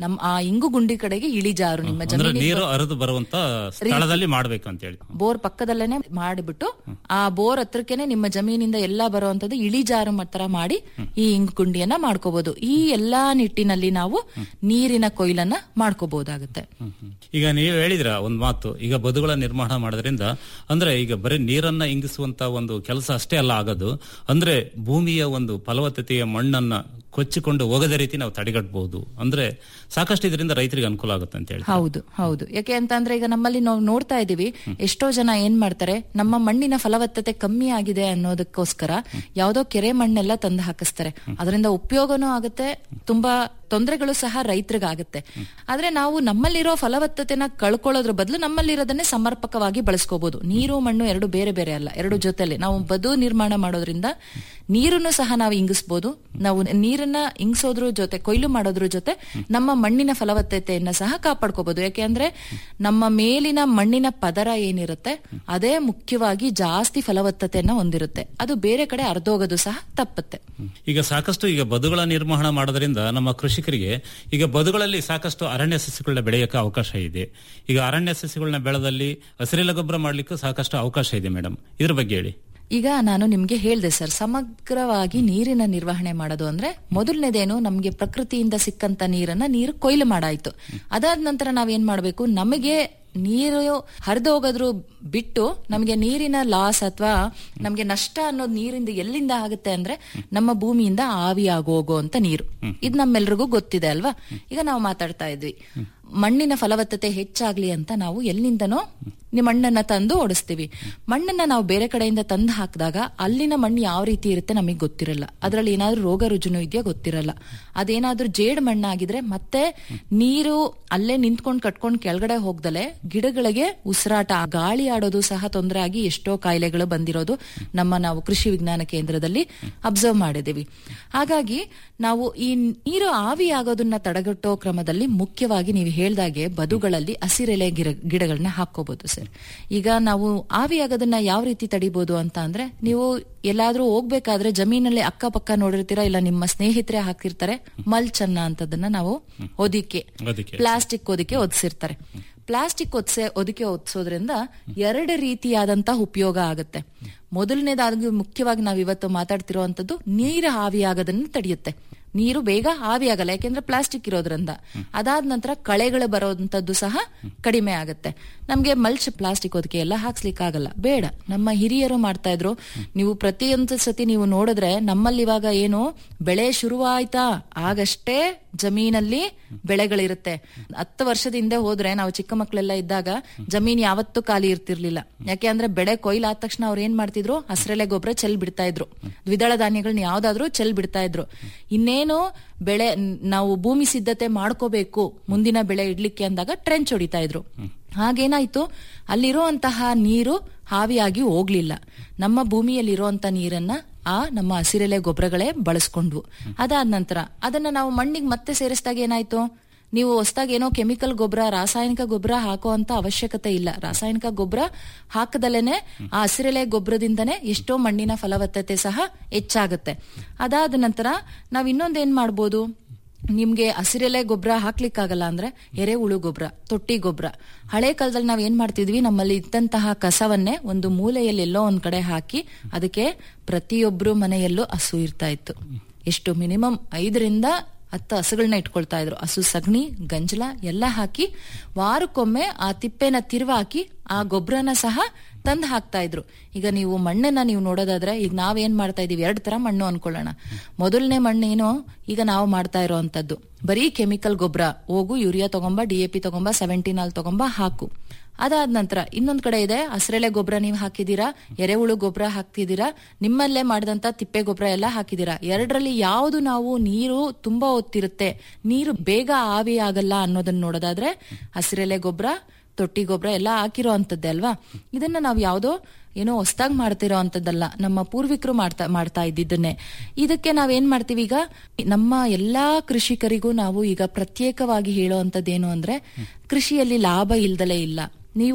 ನಮ್ಮ ಆ ಇಂಗು ಗುಂಡಿ ಕಡೆಗೆ ಇಳಿಜಾರು ನಿಮ್ಮ ಅಂದ್ರೆ ಜಮೀನಿಗೆ ನೀರು ಹರಿದು ಬರುವಂತ ಸ್ಥಳದಲ್ಲಿ ಮಾಡ್ಬೇಕು ಅಂತ ಹೇಳಿ ಬೋರ್ ಪಕ್ಕದಲ್ಲೇನೆ ಮಾಡಿಬಿಟ್ಟು ಆ ಬೋರ್ ಹತ್ರಕ್ಕೆನೆ ನಿಮ್ಮ ಜಮೀನಿಂದ ಎಲ್ಲಾ ಬರುವಂತದ್ದು ಇಳಿಜಾರು ತರ ಮಾಡಿ ಈ ಇಂಗು ಗುಂಡಿಯನ್ನ ಮಾಡ್ಕೋಬಹುದು ಈ ಎಲ್ಲಾ ನಿಟ್ಟಿನಲ್ಲಿ ನಾವು ನೀರಿನ ಕೊಯ್ಲನ್ನ ಮಾಡ್ಕೋಬಹುದಾಗುತ್ತೆ ಹ್ಮ್, ಹ್ಮ್. ಈಗ ನೀವು ಹೇಳಿದ್ರ ಒಂದ್ ಮಾತು ಈಗ ಬದುಗಳ ನಿರ್ಮಾಣ ಮಾಡೋದ್ರಿಂದ ಅಂದ್ರೆ ಈಗ ಬರೀ ನೀರನ್ನ ಇಂಗಿಸುವಂತ ಒಂದು ಕೆಲಸ ಅಷ್ಟೇ ಅಲ್ಲ ಆಗೋದು ಅಂದ್ರೆ ಭೂಮಿಯ ಒಂದು ಫಲವತ್ತತೆಯ ಮಣ್ಣನ್ನ ಕೊಚ್ಚಿಕೊಂಡು ಹೋಗದ ರೀತಿ ನಾವು ತಡೆಗಟ್ಟಬಹುದು ಅಂದ್ರೆ ಸಾಕಷ್ಟು ಇದರಿಂದ ರೈತರಿಗೆ ಅನುಕೂಲ ಆಗುತ್ತೆ ಅಂತ ಹೇಳಿ ಹೌದು ಹೌದು ಯಾಕೆ ಅಂತ ಅಂದ್ರೆ ಈಗ ನಮ್ಮಲ್ಲಿ ನಾವು ನೋಡ್ತಾ ಇದೀವಿ ಎಷ್ಟೋ ಜನ ಏನ್ ಮಾಡ್ತಾರೆ ನಮ್ಮ ಮಣ್ಣಿನ ಫಲವತ್ತತೆ ಕಮ್ಮಿ ಆಗಿದೆ ಅನ್ನೋದಕ್ಕೋಸ್ಕರ ಯಾವ್ದೋ ಕೆರೆ ಮಣ್ಣೆಲ್ಲ ತಂದು ಹಾಕಿಸ್ತಾರೆ ಅದರಿಂದ ಉಪಯೋಗನೂ ಆಗುತ್ತೆ ತುಂಬಾ ತೊಂದರೆಗಳು ಸಹ ರೈತರಿಗಾಗುತ್ತೆ ಆದ್ರೆ ನಾವು ನಮ್ಮಲ್ಲಿರೋ ಫಲವತ್ತತೆನ ಕಳ್ಕೊಳ್ಳೋದ್ರ ಬದಲು ನಮ್ಮಲ್ಲಿರೋದನ್ನೇ ಸಮರ್ಪಕವಾಗಿ ಬಳಸ್ಕೋಬಹುದು ನೀರು ಮಣ್ಣು ಎರಡು ಬೇರೆ ಬೇರೆ ಅಲ್ಲ ಎರಡು ಜೊತೆಲಿ ನಾವು ಬದು ನಿರ್ಮಾಣ ಮಾಡೋದ್ರಿಂದ ನೀರನ್ನು ಸಹ ನಾವು ಇಂಗಿಸ್ಬೋದು ನಾವು ನೀರನ್ನ ಇಂಗಿಸೋದ್ರ ಜೊತೆ ಕೊಯ್ಲು ಮಾಡೋದ್ರ ಜೊತೆ ನಮ್ಮ ಮಣ್ಣಿನ ಫಲವತ್ತತೆಯನ್ನ ಸಹ ಕಾಪಾಡ್ಕೋಬಹುದು ಯಾಕೆಂದ್ರೆ ನಮ್ಮ ಮೇಲಿನ ಮಣ್ಣಿನ ಪದರ ಏನಿರುತ್ತೆ ಅದೇ ಮುಖ್ಯವಾಗಿ ಜಾಸ್ತಿ ಫಲವತ್ತತೆಯನ್ನ ಹೊಂದಿರುತ್ತೆ ಅದು ಬೇರೆ ಕಡೆ ಅರ್ಧೋಗೋದು ಸಹ ತಪ್ಪುತ್ತೆ ಈಗ ಸಾಕಷ್ಟು ಈಗ ಬದುಗಳ ನಿರ್ಮಾಣ ಮಾಡೋದ್ರಿಂದ ನಮ್ಮ ಕೃಷಿಕರಿಗೆ ಈಗ ಬದುಗಳಲ್ಲಿ ಸಾಕಷ್ಟು ಅರಣ್ಯ ಸಸ್ಯಗಳನ್ನ ಬೆಳೆಯಕ್ಕೆ ಅವಕಾಶ ಇದೆ ಈಗ ಅರಣ್ಯ ಸಸ್ಯಗಳನ್ನ ಬೆಳೆದಲ್ಲಿ ಹಸಿರೆಲೆ ಗೊಬ್ಬರ ಮಾಡ್ಲಿಕ್ಕೂ ಸಾಕಷ್ಟು ಅವಕಾಶ ಇದೆ ಮೇಡಮ್ ಇದ್ರ ಬಗ್ಗೆ ಹೇಳಿ ಈಗ ನಾನು ನಿಮ್ಗೆ ಹೇಳ್ದೆ ಸರ್ ಸಮಗ್ರವಾಗಿ ನೀರಿನ ನಿರ್ವಹಣೆ ಮಾಡೋದು ಅಂದ್ರೆ ಮೊದಲನೇದೇನು ನಮ್ಗೆ ಪ್ರಕೃತಿಯಿಂದ ಸಿಕ್ಕಂತ ನೀರನ್ನ ನೀರು ಕೊಯ್ಲು ಮಾಡಾಯ್ತು ಅದಾದ ನಂತರ ನಾವೇನ್ ಮಾಡ್ಬೇಕು ನಮಗೆ ನೀರು ಹರಿದು ಹೋಗೋದ್ರು ಬಿಟ್ಟು ನಮಗೆ ನೀರಿನ ಲಾಸ್ ಅಥವಾ ನಮಗೆ ನಷ್ಟ ಅನ್ನೋದು ನೀರಿಂದ ಎಲ್ಲಿಂದ ಆಗುತ್ತೆ ಅಂದ್ರೆ ನಮ್ಮ ಭೂಮಿಯಿಂದ ಆವಿಯಾಗೋಗೋ ಅಂತ ನೀರು ಇದು ನಮ್ಮೆಲ್ರಿಗೂ ಗೊತ್ತಿದೆ ಅಲ್ವಾ ಈಗ ನಾವು ಮಾತಾಡ್ತಾ ಇದ್ವಿ ಮಣ್ಣಿನ ಫಲವತ್ತತೆ ಹೆಚ್ಚಾಗ್ಲಿ ಅಂತ ನಾವು ಎಲ್ಲಿಂದನೋ ನಿಮ್ಮ ಮಣ್ಣನ್ನ ತಂದು ಓಡಿಸ್ತೀವಿ ಮಣ್ಣನ್ನ ನಾವು ಬೇರೆ ಕಡೆಯಿಂದ ತಂದು ಹಾಕಿದಾಗ ಅಲ್ಲಿನ ಮಣ್ಣು ಯಾವ ರೀತಿ ಇರುತ್ತೆ ನಮಗೆ ಗೊತ್ತಿರಲ್ಲ ಅದ್ರಲ್ಲಿ ಏನಾದ್ರೂ ರೋಗ ರುಜಿನ ಇದೆಯಾ ಗೊತ್ತಿರಲ್ಲ ಅದೇನಾದ್ರೂ ಜೇಡ್ ಮಣ್ಣಾಗಿದ್ರೆ ಮತ್ತೆ ನೀರು ಅಲ್ಲೇ ನಿಂತ್ಕೊಂಡು ಕಟ್ಕೊಂಡು ಕೆಳಗಡೆ ಹೋಗ್ದಲೆ ಗಿಡಗಳಿಗೆ ಉಸಿರಾಟ ಗಾಳಿ ಆಡೋದು ಸಹ ತೊಂದರೆ ಆಗಿ ಎಷ್ಟೋ ಕಾಯಿಲೆಗಳು ಬಂದಿರೋದು ನಮ್ಮ ನಾವು ಕೃಷಿ ವಿಜ್ಞಾನ ಕೇಂದ್ರದಲ್ಲಿ ಅಬ್ಸರ್ವ್ ಮಾಡಿದೀವಿ ಹಾಗಾಗಿ ನಾವು ಈ ನೀರು ಆವಿ ಆಗೋದನ್ನ ತಡೆಗಟ್ಟೋ ಕ್ರಮದಲ್ಲಿ ಮುಖ್ಯವಾಗಿ ನೀವು ಹೇಳ್ದಾಗೆ ಬದುಗಳಲ್ಲಿ ಹಸಿರೆಲೆ ಗಿಡ ಗಿಡಗಳನ್ನ ಹಾಕೋಬಹುದು ಸರ್ ಈಗ ನಾವು ಆವಿ ಆಗೋದನ್ನ ಯಾವ ರೀತಿ ತಡಿಬಹುದು ಅಂತ ಅಂದ್ರೆ ನೀವು ಎಲ್ಲಾದ್ರೂ ಹೋಗ್ಬೇಕಾದ್ರೆ ಜಮೀನಲ್ಲಿ ಅಕ್ಕಪಕ್ಕ ನೋಡಿರ್ತೀರಾ ಇಲ್ಲ ನಿಮ್ಮ ಸ್ನೇಹಿತರೆ ಹಾಕಿರ್ತಾರೆ ಮಲ್ಚ್ ಅನ್ನ ಅಂತದನ್ನ ನಾವು ಹೊದಿಕೆ ಅದಕ್ಕೆ ಪ್ಲಾಸ್ಟಿಕ್ ಹೊದಿಕೆ ಒದಿಸಿರ್ತಾರೆ ಪ್ಲಾಸ್ಟಿಕ್ ಒದ್ಸೆ ಒದಿಕೆ ಒದಿಸೋದ್ರಿಂದ ಎರಡು ರೀತಿಯಾದಂತ ಉಪಯೋಗ ಆಗುತ್ತೆ ಮೊದಲನೇದಾಗಿ ಮುಖ್ಯವಾಗಿ ನಾವು ಇವತ್ತು ಮಾತಾಡ್ತಿರುವಂತದ್ದು ನೀರು ಆವಿಯಾಗೋದನ್ನ ತಡೆಯುತ್ತೆ ನೀರು ಬೇಗ ಆವಿಯಾಗಲ್ಲ ಯಾಕೆಂದ್ರೆ ಪ್ಲಾಸ್ಟಿಕ್ ಇರೋದ್ರಿಂದ ಅದಾದ ನಂತರ ಕಳೆಗಳು ಬರೋದಂಥದ್ದು ಸಹ ಕಡಿಮೆ ಆಗುತ್ತೆ ನಮ್ಗೆ ಮಲ್ಚ್ ಪ್ಲಾಸ್ಟಿಕ್ ಹೊದಿಕೆ ಎಲ್ಲ ಹಾಕ್ಸ್ಲಿಕ್ಕಾಗಲ್ಲ ಬೇಡ ನಮ್ಮ ಹಿರಿಯರು ಮಾಡ್ತಾ ಇದ್ರು ನೀವು ಪ್ರತಿಯೊಂದು ಸತಿ ನೀವು ನೋಡಿದ್ರೆ ನಮ್ಮಲ್ಲಿ ಇವಾಗ ಏನು ಬೆಳೆ ಶುರುವಾಯ್ತಾ ಆಗಷ್ಟೇ ಜಮೀನಲ್ಲಿ ಬೆಳೆಗಳಿರುತ್ತೆ ಹತ್ತು ವರ್ಷದ ಹಿಂದೆ ಹೋದ್ರೆ ನಾವು ಚಿಕ್ಕ ಮಕ್ಕಳೆಲ್ಲ ಇದ್ದಾಗ ಜಮೀನ್ ಯಾವತ್ತೂ ಖಾಲಿ ಇರ್ತಿರ್ಲಿಲ್ಲ ಯಾಕೆ ಅಂದ್ರೆ ಬೆಳೆ ಕೊಯ್ಲಾದ ತಕ್ಷಣ ಅವ್ರು ಏನ್ ಮಾಡ್ತಿದ್ರು ಹಸಿರೆಲೆ ಗೊಬ್ಬರ ಚೆಲ್ ಬಿಡ್ತಾ ಇದ್ರು ದ್ವಿದಳ ಧಾನ್ಯಗಳನ್ನ ಯಾವ್ದಾದ್ರು ಚೆಲ್ ಬಿಡ್ತಾ ಇದ್ರು ಇನ್ನೇನು ಬೆಳೆ ನಾವು ಭೂಮಿ ಸಿದ್ಧತೆ ಮಾಡ್ಕೋಬೇಕು ಮುಂದಿನ ಬೆಳೆ ಇಡ್ಲಿಕ್ಕೆ ಅಂದಾಗ ಟ್ರೆಂಚ್ ಹೊಡಿತಾ ಇದ್ರು ಹಾಗೇನಾಯ್ತು ಅಲ್ಲಿರುವಂತಹ ನೀರು ಹಾವಿಯಾಗಿ ಹೋಗ್ಲಿಲ್ಲ ನಮ್ಮ ಭೂಮಿಯಲ್ಲಿರುವಂತ ನೀರನ್ನ ಆ ನಮ್ಮ ಹಸಿರೆಲೆ ಗೊಬ್ಬರಗಳೇ ಬಳಸ್ಕೊಂಡ್ವು ಅದಾದ ನಂತರ ಅದನ್ನ ನಾವು ಮಣ್ಣಿಗೆ ಮತ್ತೆ ಸೇರಿಸಿದಾಗ ಏನಾಯ್ತು ನೀವು ಹೊಸದಾಗಿ ಏನೋ ಕೆಮಿಕಲ್ ಗೊಬ್ಬರ ರಾಸಾಯನಿಕ ಗೊಬ್ಬರ ಹಾಕೋ ಅಂತ ಅವಶ್ಯಕತೆ ಇಲ್ಲ ರಾಸಾಯನಿಕ ಗೊಬ್ಬರ ಹಾಕದಲ್ಲೇನೆ ಆ ಹಸಿರೆಲೆ ಗೊಬ್ಬರದಿಂದನೇ ಎಷ್ಟೋ ಮಣ್ಣಿನ ಫಲವತ್ತತೆ ಸಹ ಹೆಚ್ಚಾಗುತ್ತೆ ಅದಾದ ನಂತರ ನಾವ್ ಇನ್ನೊಂದೇನ್ ಮಾಡ್ಬೋದು ನಿಮ್ಗೆ ಹಸಿರೆಲೆ ಗೊಬ್ಬರ ಹಾಕ್ಲಿಕ್ಕಾಗಲ್ಲ ಅಂದ್ರೆ ಎರೆಹುಳು ಗೊಬ್ಬರ ತೊಟ್ಟಿ ಗೊಬ್ಬರ ಹಳೆ ಕಾಲದಲ್ಲಿ ನಾವ್ ಏನ್ ಮಾಡ್ತಿದ್ವಿ ನಮ್ಮಲ್ಲಿ ಇದ್ದಂತಹ ಕಸವನ್ನೇ ಒಂದು ಮೂಲೆಯಲ್ಲಿ ಎಲ್ಲೋ ಒಂದ್ ಕಡೆ ಹಾಕಿ ಅದಕ್ಕೆ ಪ್ರತಿಯೊಬ್ರು ಮನೆಯಲ್ಲೂ ಹಸು ಇರ್ತಾ ಇತ್ತು ಎಷ್ಟು ಮಿನಿಮಮ್ ಐದರಿಂದ ಹತ್ತು ಹಸುಗಳನ್ನ ಇಟ್ಕೊಳ್ತಾ ಇದ್ರು ಹಸು ಸಗಣಿ ಗಂಜಲ ಎಲ್ಲ ಹಾಕಿ ವಾರಕ್ಕೊಮ್ಮೆ ಆ ತಿಪ್ಪೆನ ತಿರುವಾಕಿ ಆ ಗೊಬ್ಬರನ ಸಹ ತಂದು ಹಾಕ್ತಾ ಇದ್ರು ಈಗ ನೀವು ಮಣ್ಣನ್ನ ನೀವು ನೋಡೋದಾದ್ರೆ ಈಗ ನಾವೇನ್ ಮಾಡ್ತಾ ಇದೀವಿ ಎರಡ್ ತರ ಮಣ್ಣು ಅನ್ಕೊಳ್ಳೋಣ ಮೊದಲನೇ ಮಣ್ಣೇನು ಈಗ ನಾವು ಮಾಡ್ತಾ ಇರೋವಂಥದ್ದು ಬರೀ ಕೆಮಿಕಲ್ ಗೊಬ್ಬರ ಹೋಗು ಯೂರಿಯಾ ತಗೊಂಬ ಡಿ ಎ ಪಿ ತಗೊಂಬ ಸೆವೆಂಟೀನಾಲ್ ತಗೊಂಬ ಹಾಕು ಅದಾದ ನಂತರ ಇನ್ನೊಂದ್ ಕಡೆ ಇದೆ ಹಸಿರೆಲೆ ಗೊಬ್ಬರ ನೀವು ಹಾಕಿದೀರಾ ಎರೆಹುಳು ಗೊಬ್ಬರ ಹಾಕ್ತಿದ್ದೀರಾ ನಿಮ್ಮಲ್ಲೇ ಮಾಡಿದಂತ ತಿಪ್ಪೆ ಗೊಬ್ಬರ ಎಲ್ಲ ಹಾಕಿದೀರಾ ಎರಡರಲ್ಲಿ ಯಾವುದು ನಾವು ನೀರು ತುಂಬಾ ಹೊತ್ತಿರುತ್ತೆ ನೀರು ಬೇಗ ಆವಿ ಆಗಲ್ಲ ಅನ್ನೋದನ್ನ ನೋಡೋದಾದ್ರೆ ಹಸಿರೆಲೆ ಗೊಬ್ಬರ ತೊಟ್ಟಿ ಗೊಬ್ಬರ ಎಲ್ಲ ಹಾಕಿರೋ ಅಂತದ್ದೇ ಅಲ್ವಾ ಇದನ್ನ ನಾವು ಯಾವ್ದೋ ಏನೋ ಹೊಸದಾಗಿ ಮಾಡ್ತಿರೋ ಅಂತದ್ದಲ್ಲ ನಮ್ಮ ಪೂರ್ವಿಕರು ಮಾಡ್ತಾ ಮಾಡ್ತಾ ಇದ್ದಿದ್ದನ್ನೇ ಇದಕ್ಕೆ ನಾವೇನ್ ಮಾಡ್ತೀವಿ ಈಗ ನಮ್ಮ ಎಲ್ಲಾ ಕೃಷಿಕರಿಗೂ ನಾವು ಈಗ ಪ್ರತ್ಯೇಕವಾಗಿ ಹೇಳೋ ಅಂತದ್ದೇನು ಅಂದ್ರೆ ಕೃಷಿಯಲ್ಲಿ ಲಾಭ ಇಲ್ದಲೇ ಇಲ್ಲ ನೀವು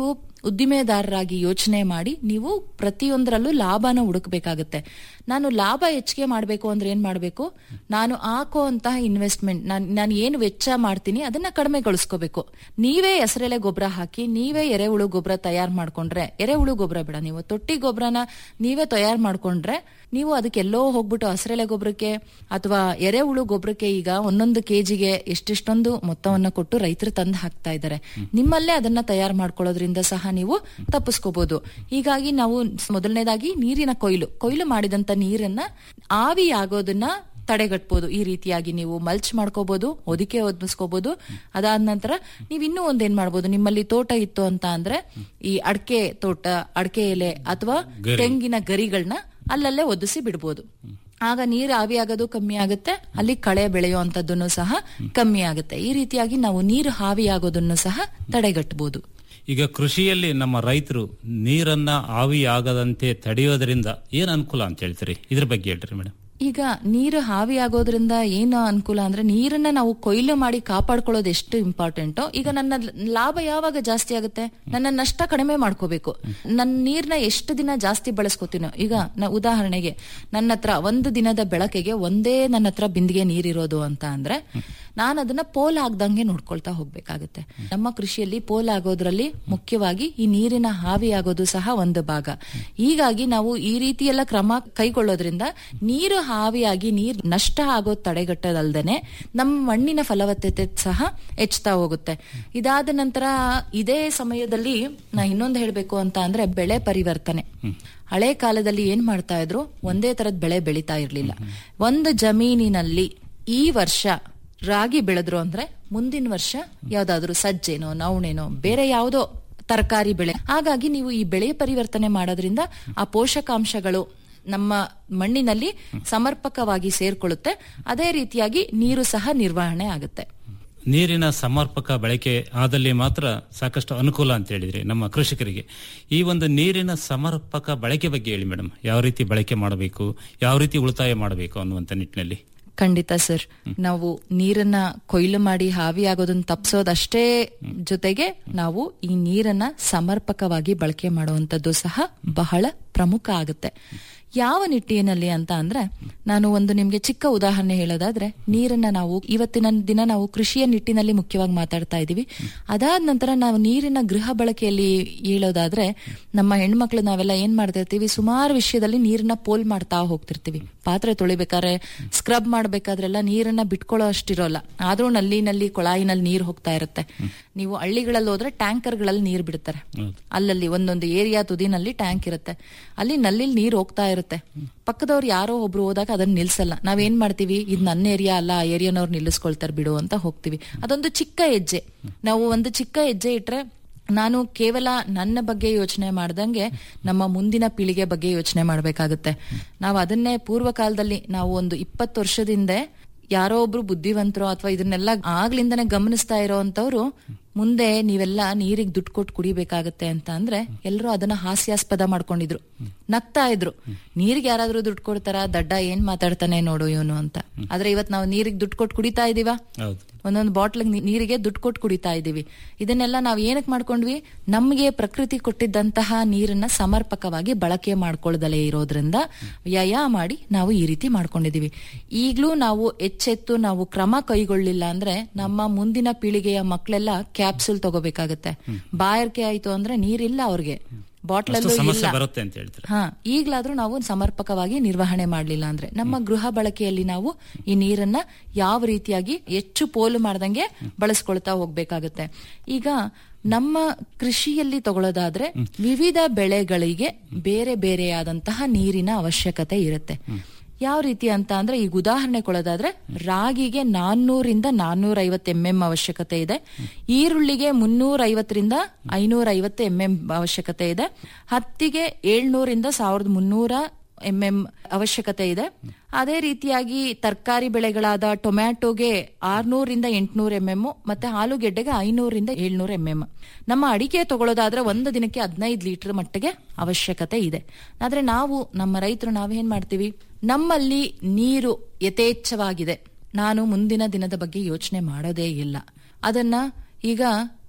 ಉದ್ದಿಮೆದಾರರಾಗಿ ಯೋಚನೆ ಮಾಡಿ ನೀವು ಪ್ರತಿಯೊಂದರಲ್ಲೂ ಲಾಭನ ಹುಡುಕ್ಬೇಕಾಗತ್ತೆ ನಾನು ಲಾಭ ಹೆಚ್ಚಿಗೆ ಮಾಡಬೇಕು ಅಂದ್ರೆ ಏನ್ ಮಾಡಬೇಕು ನಾನು ಹಾಕೋ ಅಂತಹ ಇನ್ವೆಸ್ಟ್ಮೆಂಟ್ ನಾನು ಏನು ವೆಚ್ಚ ಮಾಡ್ತೀನಿ ಅದನ್ನ ಕಡಿಮೆಗೊಳಿಸ್ಕೋಬೇಕು ನೀವೇ ಹೆಸರೆಲೆ ಗೊಬ್ಬರ ಹಾಕಿ ನೀವೇ ಎರೆಹುಳು ಗೊಬ್ಬರ ತಯಾರು ಮಾಡ್ಕೊಂಡ್ರೆ ಎರೆಹುಳು ಗೊಬ್ಬರ ಬೇಡ ನೀವು ತೊಟ್ಟಿ ಗೊಬ್ಬರನ ನೀವೇ ತಯಾರು ಮಾಡ್ಕೊಂಡ್ರೆ ನೀವು ಅದಕ್ಕೆ ಎಲ್ಲೋ ಹೋಗ್ಬಿಟ್ಟು ಹಸಿರೆಲೆ ಗೊಬ್ಬರಕ್ಕೆ ಅಥವಾ ಎರೆಹುಳು ಗೊಬ್ಬರಕ್ಕೆ ಈಗ ಒಂದೊಂದು ಕೆಜಿಗೆ ಎಷ್ಟೆಷ್ಟೊಂದು ಮೊತ್ತವನ್ನ ಕೊಟ್ಟು ರೈತರು ತಂದು ಹಾಕ್ತಾ ಇದ್ದಾರೆ ನಿಮ್ಮಲ್ಲೇ ಅದನ್ನ ತಯಾರು ಮಾಡ್ಕೊಳ್ಳೋದ್ರಿಂದ ಸಹ ನೀವು ತಪ್ಪಿಸ್ಕೋಬಹುದು ಹೀಗಾಗಿ ನಾವು ಮೊದಲನೇದಾಗಿ ನೀರಿನ ಕೊಯ್ಲು ಕೊಯ್ಲು ಮಾಡಿದಂತ ನೀರನ್ನ ಆವಿ ಆಗೋದನ್ನ ತಡೆಗಟ್ಬೋದು ಈ ರೀತಿಯಾಗಿ ನೀವು ಮಲ್ಚ್ ಮಾಡ್ಕೋಬಹುದು ಹೊದಿಕೆ ಒದಗಿಸ್ಕೋಬಹುದು ಅದಾದ ನಂತರ ನೀವು ಇನ್ನೂ ಒಂದೇನ್ ಮಾಡ್ಬೋದು ನಿಮ್ಮಲ್ಲಿ ತೋಟ ಇತ್ತು ಅಂತ ಅಂದ್ರೆ ಈ ಅಡಕೆ ತೋಟ ಅಡಕೆ ಎಲೆ ಅಥವಾ ತೆಂಗಿನ ಗರಿಗಳನ್ನ ಅಲ್ಲಲ್ಲೇ ಒದಿಸಿ ಬಿಡ್ಬೋದು ಆಗ ನೀರು ಆವಿ ಆಗೋದು ಕಮ್ಮಿ ಆಗುತ್ತೆ ಅಲ್ಲಿ ಕಳೆ ಬೆಳೆಯುವಂತದ್ದನ್ನು ಸಹ ಕಮ್ಮಿ ಆಗುತ್ತೆ ಈ ರೀತಿಯಾಗಿ ನಾವು ನೀರು ಹಾವಿ ಆಗೋದನ್ನು ಸಹ ತಡೆಗಟ್ಟಬಹುದು ಈಗ ಕೃಷಿಯಲ್ಲಿ ನಮ್ಮ ರೈತರು ನೀರನ್ನ ಆವಿ ಆಗದಂತೆ ತಡೆಯೋದ್ರಿಂದ ಏನ್ ಅನುಕೂಲ ಅಂತ ಹೇಳ್ತೀರಿ ಇದ್ರ ಬಗ್ಗೆ ಹೇಳ್ರಿ ಮೇಡಮ್ ಈಗ ನೀರು ಹಾವಿ ಆಗೋದ್ರಿಂದ ಏನು ಅನುಕೂಲ ಅಂದ್ರೆ ನೀರನ್ನ ನಾವು ಕೊಯ್ಲು ಮಾಡಿ ಕಾಪಾಡ್ಕೊಳ್ಳೋದು ಎಷ್ಟು ಇಂಪಾರ್ಟೆಂಟೋ ಈಗ ನನ್ನ ಲಾಭ ಯಾವಾಗ ಜಾಸ್ತಿ ಆಗುತ್ತೆ ನನ್ನ ನಷ್ಟ ಕಡಿಮೆ ಮಾಡ್ಕೋಬೇಕು ನನ್ನ ನೀರ್ನ ಎಷ್ಟು ದಿನ ಜಾಸ್ತಿ ಬಳಸ್ಕೋತೀನೋ ಈಗ ನ ಉದಾಹರಣೆಗೆ ನನ್ನ ಹತ್ರ ಒಂದು ದಿನದ ಬೆಳಕಿಗೆ ಒಂದೇ ನನ್ನ ಹತ್ರ ಬಿಂದಿಗೆ ನೀರಿರೋದು ಅಂತ ಅಂದ್ರೆ ನಾನು ಅದನ್ನ ಪೋಲ್ ಆಗ್ದಂಗೆ ನೋಡ್ಕೊಳ್ತಾ ಹೋಗ್ಬೇಕಾಗತ್ತೆ ನಮ್ಮ ಕೃಷಿಯಲ್ಲಿ ಪೋಲ್ ಆಗೋದ್ರಲ್ಲಿ ಮುಖ್ಯವಾಗಿ ಈ ನೀರಿನ ಹಾವಿ ಆಗೋದು ಸಹ ಒಂದು ಭಾಗ ಹೀಗಾಗಿ ನಾವು ಈ ರೀತಿ ಎಲ್ಲ ಕ್ರಮ ಕೈಗೊಳ್ಳೋದ್ರಿಂದ ನೀರು ಹಾವಿಯಾಗಿ ನೀರ್ ನಷ್ಟ ಆಗೋದ್ ತಡೆಗಟ್ಟೋದಲ್ದೇನೆ ನಮ್ಮ ಮಣ್ಣಿನ ಫಲವತ್ತತೆ ಸಹ ಹೆಚ್ಚುತ್ತಾ ಹೋಗುತ್ತೆ ಇದಾದ ನಂತರ ಇದೇ ಸಮಯದಲ್ಲಿ ನಾ ಇನ್ನೊಂದು ಹೇಳ್ಬೇಕು ಅಂತ ಅಂದ್ರೆ ಬೆಳೆ ಪರಿವರ್ತನೆ ಹಳೆ ಕಾಲದಲ್ಲಿ ಏನ್ ಮಾಡ್ತಾ ಇದ್ರು ಒಂದೇ ತರದ್ ಬೆಳೆ ಬೆಳೀತಾ ಇರ್ಲಿಲ್ಲ ಒಂದು ಜಮೀನಿನಲ್ಲಿ ಈ ವರ್ಷ ರಾಗಿ ಬೆಳೆದ್ರು ಅಂದ್ರೆ ಮುಂದಿನ ವರ್ಷ ಯಾವ್ದಾದ್ರು ಸಜ್ಜೆನೋ ನವಣೆನೋ ಬೇರೆ ಯಾವುದೋ ತರಕಾರಿ ಬೆಳೆ ಹಾಗಾಗಿ ನೀವು ಈ ಬೆಳೆ ಪರಿವರ್ತನೆ ಮಾಡೋದ್ರಿಂದ ಆ ಪೋಷಕಾಂಶಗಳು ನಮ್ಮ ಮಣ್ಣಿನಲ್ಲಿ ಸಮರ್ಪಕವಾಗಿ ಸೇರ್ಕೊಳ್ಳುತ್ತೆ ಅದೇ ರೀತಿಯಾಗಿ ನೀರು ಸಹ ನಿರ್ವಹಣೆ ಆಗುತ್ತೆ ನೀರಿನ ಸಮರ್ಪಕ ಬಳಕೆ ಆದಲ್ಲಿ ಮಾತ್ರ ಸಾಕಷ್ಟು ಅನುಕೂಲ ಅಂತ ಹೇಳಿದ್ರಿ ನಮ್ಮ ಕೃಷಿಕರಿಗೆ ಈ ಒಂದು ನೀರಿನ ಸಮರ್ಪಕ ಬಳಕೆ ಬಗ್ಗೆ ಹೇಳಿ ಮೇಡಮ್ ಯಾವ ರೀತಿ ಬಳಕೆ ಮಾಡಬೇಕು ಯಾವ ರೀತಿ ಉಳಿತಾಯ ಮಾಡಬೇಕು ಅನ್ನುವಂತ ನಿಟ್ಟಿನಲ್ಲಿ ಖಂಡಿತ ಸರ್ ನಾವು ನೀರನ್ನ ಕೊಯ್ಲು ಮಾಡಿ ಹಾವಿ ಆಗೋದನ್ನ ತಪ್ಪಿಸೋದಷ್ಟೇ ಜೊತೆಗೆ ನಾವು ಈ ನೀರನ್ನ ಸಮರ್ಪಕವಾಗಿ ಬಳಕೆ ಮಾಡುವಂತದ್ದು ಸಹ ಬಹಳ ಪ್ರಮುಖ ಆಗುತ್ತೆ ಯಾವ ನಿಟ್ಟಿನಲ್ಲಿ ಅಂತ ಅಂದ್ರೆ ನಾನು ಒಂದು ನಿಮ್ಗೆ ಚಿಕ್ಕ ಉದಾಹರಣೆ ಹೇಳೋದಾದ್ರೆ ನೀರನ್ನ ನಾವು ಇವತ್ತಿನ ದಿನ ನಾವು ಕೃಷಿಯ ನಿಟ್ಟಿನಲ್ಲಿ ಮುಖ್ಯವಾಗಿ ಮಾತಾಡ್ತಾ ಇದೀವಿ ಅದಾದ ನಂತರ ನಾವು ನೀರಿನ ಗೃಹ ಬಳಕೆಯಲ್ಲಿ ಹೇಳೋದಾದ್ರೆ ನಮ್ಮ ಹೆಣ್ಮಕ್ಳು ನಾವೆಲ್ಲ ಏನ್ ಮಾಡ್ತಿರ್ತೀವಿ ಸುಮಾರು ವಿಷಯದಲ್ಲಿ ನೀರನ್ನ ಪೋಲ್ ಮಾಡ್ತಾ ಹೋಗ್ತಿರ್ತೀವಿ ಪಾತ್ರೆ ತೊಳಿಬೇಕಾದ್ರೆ ಸ್ಕ್ರಬ್ ಮಾಡ್ಬೇಕಾದ್ರೆಲ್ಲ ನೀರನ್ನ ಬಿಟ್ಕೊಳ್ಳೋ ಅಷ್ಟಿರೋಲ್ಲ ಆದ್ರೂ ನಲ್ಲಿನಲ್ಲಿ ಕೊಳಾಯಿನಲ್ಲಿ ನೀರ್ ಹೋಗ್ತಾ ಇರುತ್ತೆ ನೀವು ಹಳ್ಳಿಗಳಲ್ಲಿ ಹೋದ್ರೆ ಟ್ಯಾಂಕರ್ಗಳಲ್ಲಿ ನೀರ್ ಬಿಡ್ತಾರೆ ಅಲ್ಲಲ್ಲಿ ಒಂದೊಂದು ಏರಿಯಾ ತುದಿನಲ್ಲಿ ಟ್ಯಾಂಕ್ ಇರುತ್ತೆ ಅಲ್ಲಿ ನಲ್ಲಿ ನೀರ್ ಹೋಗ್ತಾ ಇರುತ್ತೆ ಪಕ್ಕದವ್ರು ಯಾರೋ ಒಬ್ರು ಹೋದಾಗ ಅದನ್ನ ನಿಲ್ಸಲ್ಲ ನಾವೇನ್ ಮಾಡ್ತೀವಿ ಇದು ನನ್ನ ಏರಿಯಾ ಅಲ್ಲ ಆ ಏರಿಯಾನವ್ರು ನಿಲ್ಲಿಸ್ಕೊಳ್ತಾರೆ ಬಿಡು ಅಂತ ಹೋಗ್ತೀವಿ ಅದೊಂದು ಚಿಕ್ಕ ಹೆಜ್ಜೆ ನಾವು ಒಂದು ಚಿಕ್ಕ ಹೆಜ್ಜೆ ಇಟ್ರೆ ನಾನು ಕೇವಲ ನನ್ನ ಬಗ್ಗೆ ಯೋಚನೆ ಮಾಡ್ದಂಗೆ ನಮ್ಮ ಮುಂದಿನ ಪೀಳಿಗೆ ಬಗ್ಗೆ ಯೋಚನೆ ಮಾಡ್ಬೇಕಾಗುತ್ತೆ ನಾವು ಅದನ್ನೇ ಪೂರ್ವ ಕಾಲದಲ್ಲಿ ನಾವು ಒಂದು ಇಪ್ಪತ್ತು ವರ್ಷದಿಂದ ಯಾರೋ ಒಬ್ರು ಬುದ್ಧಿವಂತರು ಅಥವಾ ಇದನ್ನೆಲ್ಲ ಆಗ್ಲಿಂದನೇ ಗಮನಿಸ್ತಾ ಇರೋಂತವ್ರು ಮುಂದೆ ನೀವೆಲ್ಲ ನೀರಿಗೆ ದುಡ್ಡು ಕೊಟ್ಟು ಕುಡಿಬೇಕಾಗತ್ತೆ ಅಂತ ಅಂದ್ರೆ ಎಲ್ಲರೂ ಅದನ್ನ ಹಾಸ್ಯಾಸ್ಪದ ಮಾಡ್ಕೊಂಡಿದ್ರು ನಗ್ತಾ ಇದ್ರು ನೀರಿಗೆ ಯಾರಾದ್ರೂ ದುಡ್ಡು ಕೊಡ್ತಾರ ದಡ್ಡ ಏನ್ ಮಾತಾಡ್ತಾನೆ ನೋಡು ಇವನು ಅಂತ ಆದ್ರೆ ಇವತ್ ನಾವು ನೀರಿಗೆ ದುಡ್ಡು ಕೊಟ್ಟು ಕುಡಿತಾ ಇದೀವ ಹೌದು ಒಂದೊಂದು ಬಾಟ್ಲ್ ನೀರಿಗೆ ದುಡ್ಡು ಕೊಟ್ಟು ಕುಡಿತಾ ಇದೀವಿ ಇದನ್ನೆಲ್ಲ ನಾವು ಏನಕ್ಕೆ ಮಾಡ್ಕೊಂಡ್ವಿ ನಮಗೆ ಪ್ರಕೃತಿ ಕೊಟ್ಟಿದ್ದಂತಹ ನೀರನ್ನ ಸಮರ್ಪಕವಾಗಿ ಬಳಕೆ ಮಾಡ್ಕೊಳ್ದಲೇ ಇರೋದ್ರಿಂದ ವ್ಯಯ ಮಾಡಿ ನಾವು ಈ ರೀತಿ ಮಾಡ್ಕೊಂಡಿದೀವಿ ಈಗ್ಲೂ ನಾವು ಎಚ್ಚೆತ್ತು ನಾವು ಕ್ರಮ ಕೈಗೊಳ್ಳಿಲ್ಲ ಅಂದ್ರೆ ನಮ್ಮ ಮುಂದಿನ ಪೀಳಿಗೆಯ ಮಕ್ಕಳೆಲ್ಲ ಕ್ಯಾಪ್ಸುಲ್ ತಗೋಬೇಕಾಗತ್ತೆ ಬಾಯಾರಿಕೆ ಆಯ್ತು ಅಂದ್ರೆ ನೀರಿಲ್ಲ ಅವ್ರಿಗೆ ಬಾಟ್ಲಲ್ಲೂ ಅಷ್ಟು ಸಮಸ್ಯೆ ಇಲ್ಲ ಬರುತ್ತೆ ಅಂತ ಹೇಳ್ತಾರೆ ಹಾ ಈಗ್ಲಾದ್ರೂ ನಾವು ಸಮರ್ಪಕವಾಗಿ ನಿರ್ವಹಣೆ ಮಾಡ್ಲಿಲ್ಲ ಅಂದ್ರೆ ನಮ್ಮ ಗೃಹ ಬಳಕೆಯಲ್ಲಿ ನಾವು ಈ ನೀರನ್ನ ಯಾವ ರೀತಿಯಾಗಿ ಹೆಚ್ಚು ಪೋಲು ಮಾಡ್ದಂಗೆ ಬಳಸ್ಕೊಳ್ತಾ ಹೋಗ್ಬೇಕಾಗತ್ತೆ ಈಗ ನಮ್ಮ ಕೃಷಿಯಲ್ಲಿ ತಗೊಳ್ಳೋದಾದ್ರೆ ವಿವಿಧ ಬೆಳೆಗಳಿಗೆ ಬೇರೆ ಬೇರೆಯಾದಂತಹ ನೀರಿನ ಅವಶ್ಯಕತೆ ಇರುತ್ತೆ ಯಾವ ರೀತಿ ಅಂತ ಅಂದ್ರೆ ಈಗ ಉದಾಹರಣೆ ಕೊಡೋದಾದ್ರೆ ರಾಗಿಗೆ ನಾನ್ನೂರಿಂದ ನಾನ್ನೂರ ಐವತ್ತು ಎಂ ಎಂ ಅವಶ್ಯಕತೆ ಇದೆ ಈರುಳ್ಳಿಗೆ ಮುನ್ನೂರ ಐವತ್ತರಿಂದ ಐನೂರ ಐವತ್ತು ಎಂ ಎಂ ಅವಶ್ಯಕತೆ ಇದೆ ಹತ್ತಿಗೆ ಏಳ್ನೂರಿಂದ ಸಾವಿರದ ಮುನ್ನೂರ ಎಂ ಎಂ ಅವಶ್ಯಕತೆ ಇದೆ ಅದೇ ರೀತಿಯಾಗಿ ತರಕಾರಿ ಬೆಳೆಗಳಾದ ಟೊಮ್ಯಾಟೊಗೆ ಆರ್ನೂರಿಂದ ಎಂಟುನೂರ ಎಂ ಎಂ ಮತ್ತೆ ಆಲೂಗೆಡ್ಡೆಗೆ ಐನೂರಿಂದ ಏಳ್ನೂರ ಎಂ ಎಂ ನಮ್ಮ ಅಡಿಕೆ ತಗೊಳ್ಳೋದಾದ್ರೆ ಒಂದು ದಿನಕ್ಕೆ ಹದಿನೈದು ಲೀಟರ್ ಮಟ್ಟಿಗೆ ಅವಶ್ಯಕತೆ ಇದೆ ಆದ್ರೆ ನಾವು ನಮ್ಮ ರೈತರು ನಾವೇನ್ ಮಾಡ್ತೀವಿ ನಮ್ಮಲ್ಲಿ ನೀರು ಯಥೇಚ್ಛವಾಗಿದೆ ನಾನು ಮುಂದಿನ ದಿನದ ಬಗ್ಗೆ ಯೋಚನೆ ಮಾಡೋದೇ ಇಲ್ಲ ಅದನ್ನ ಈಗ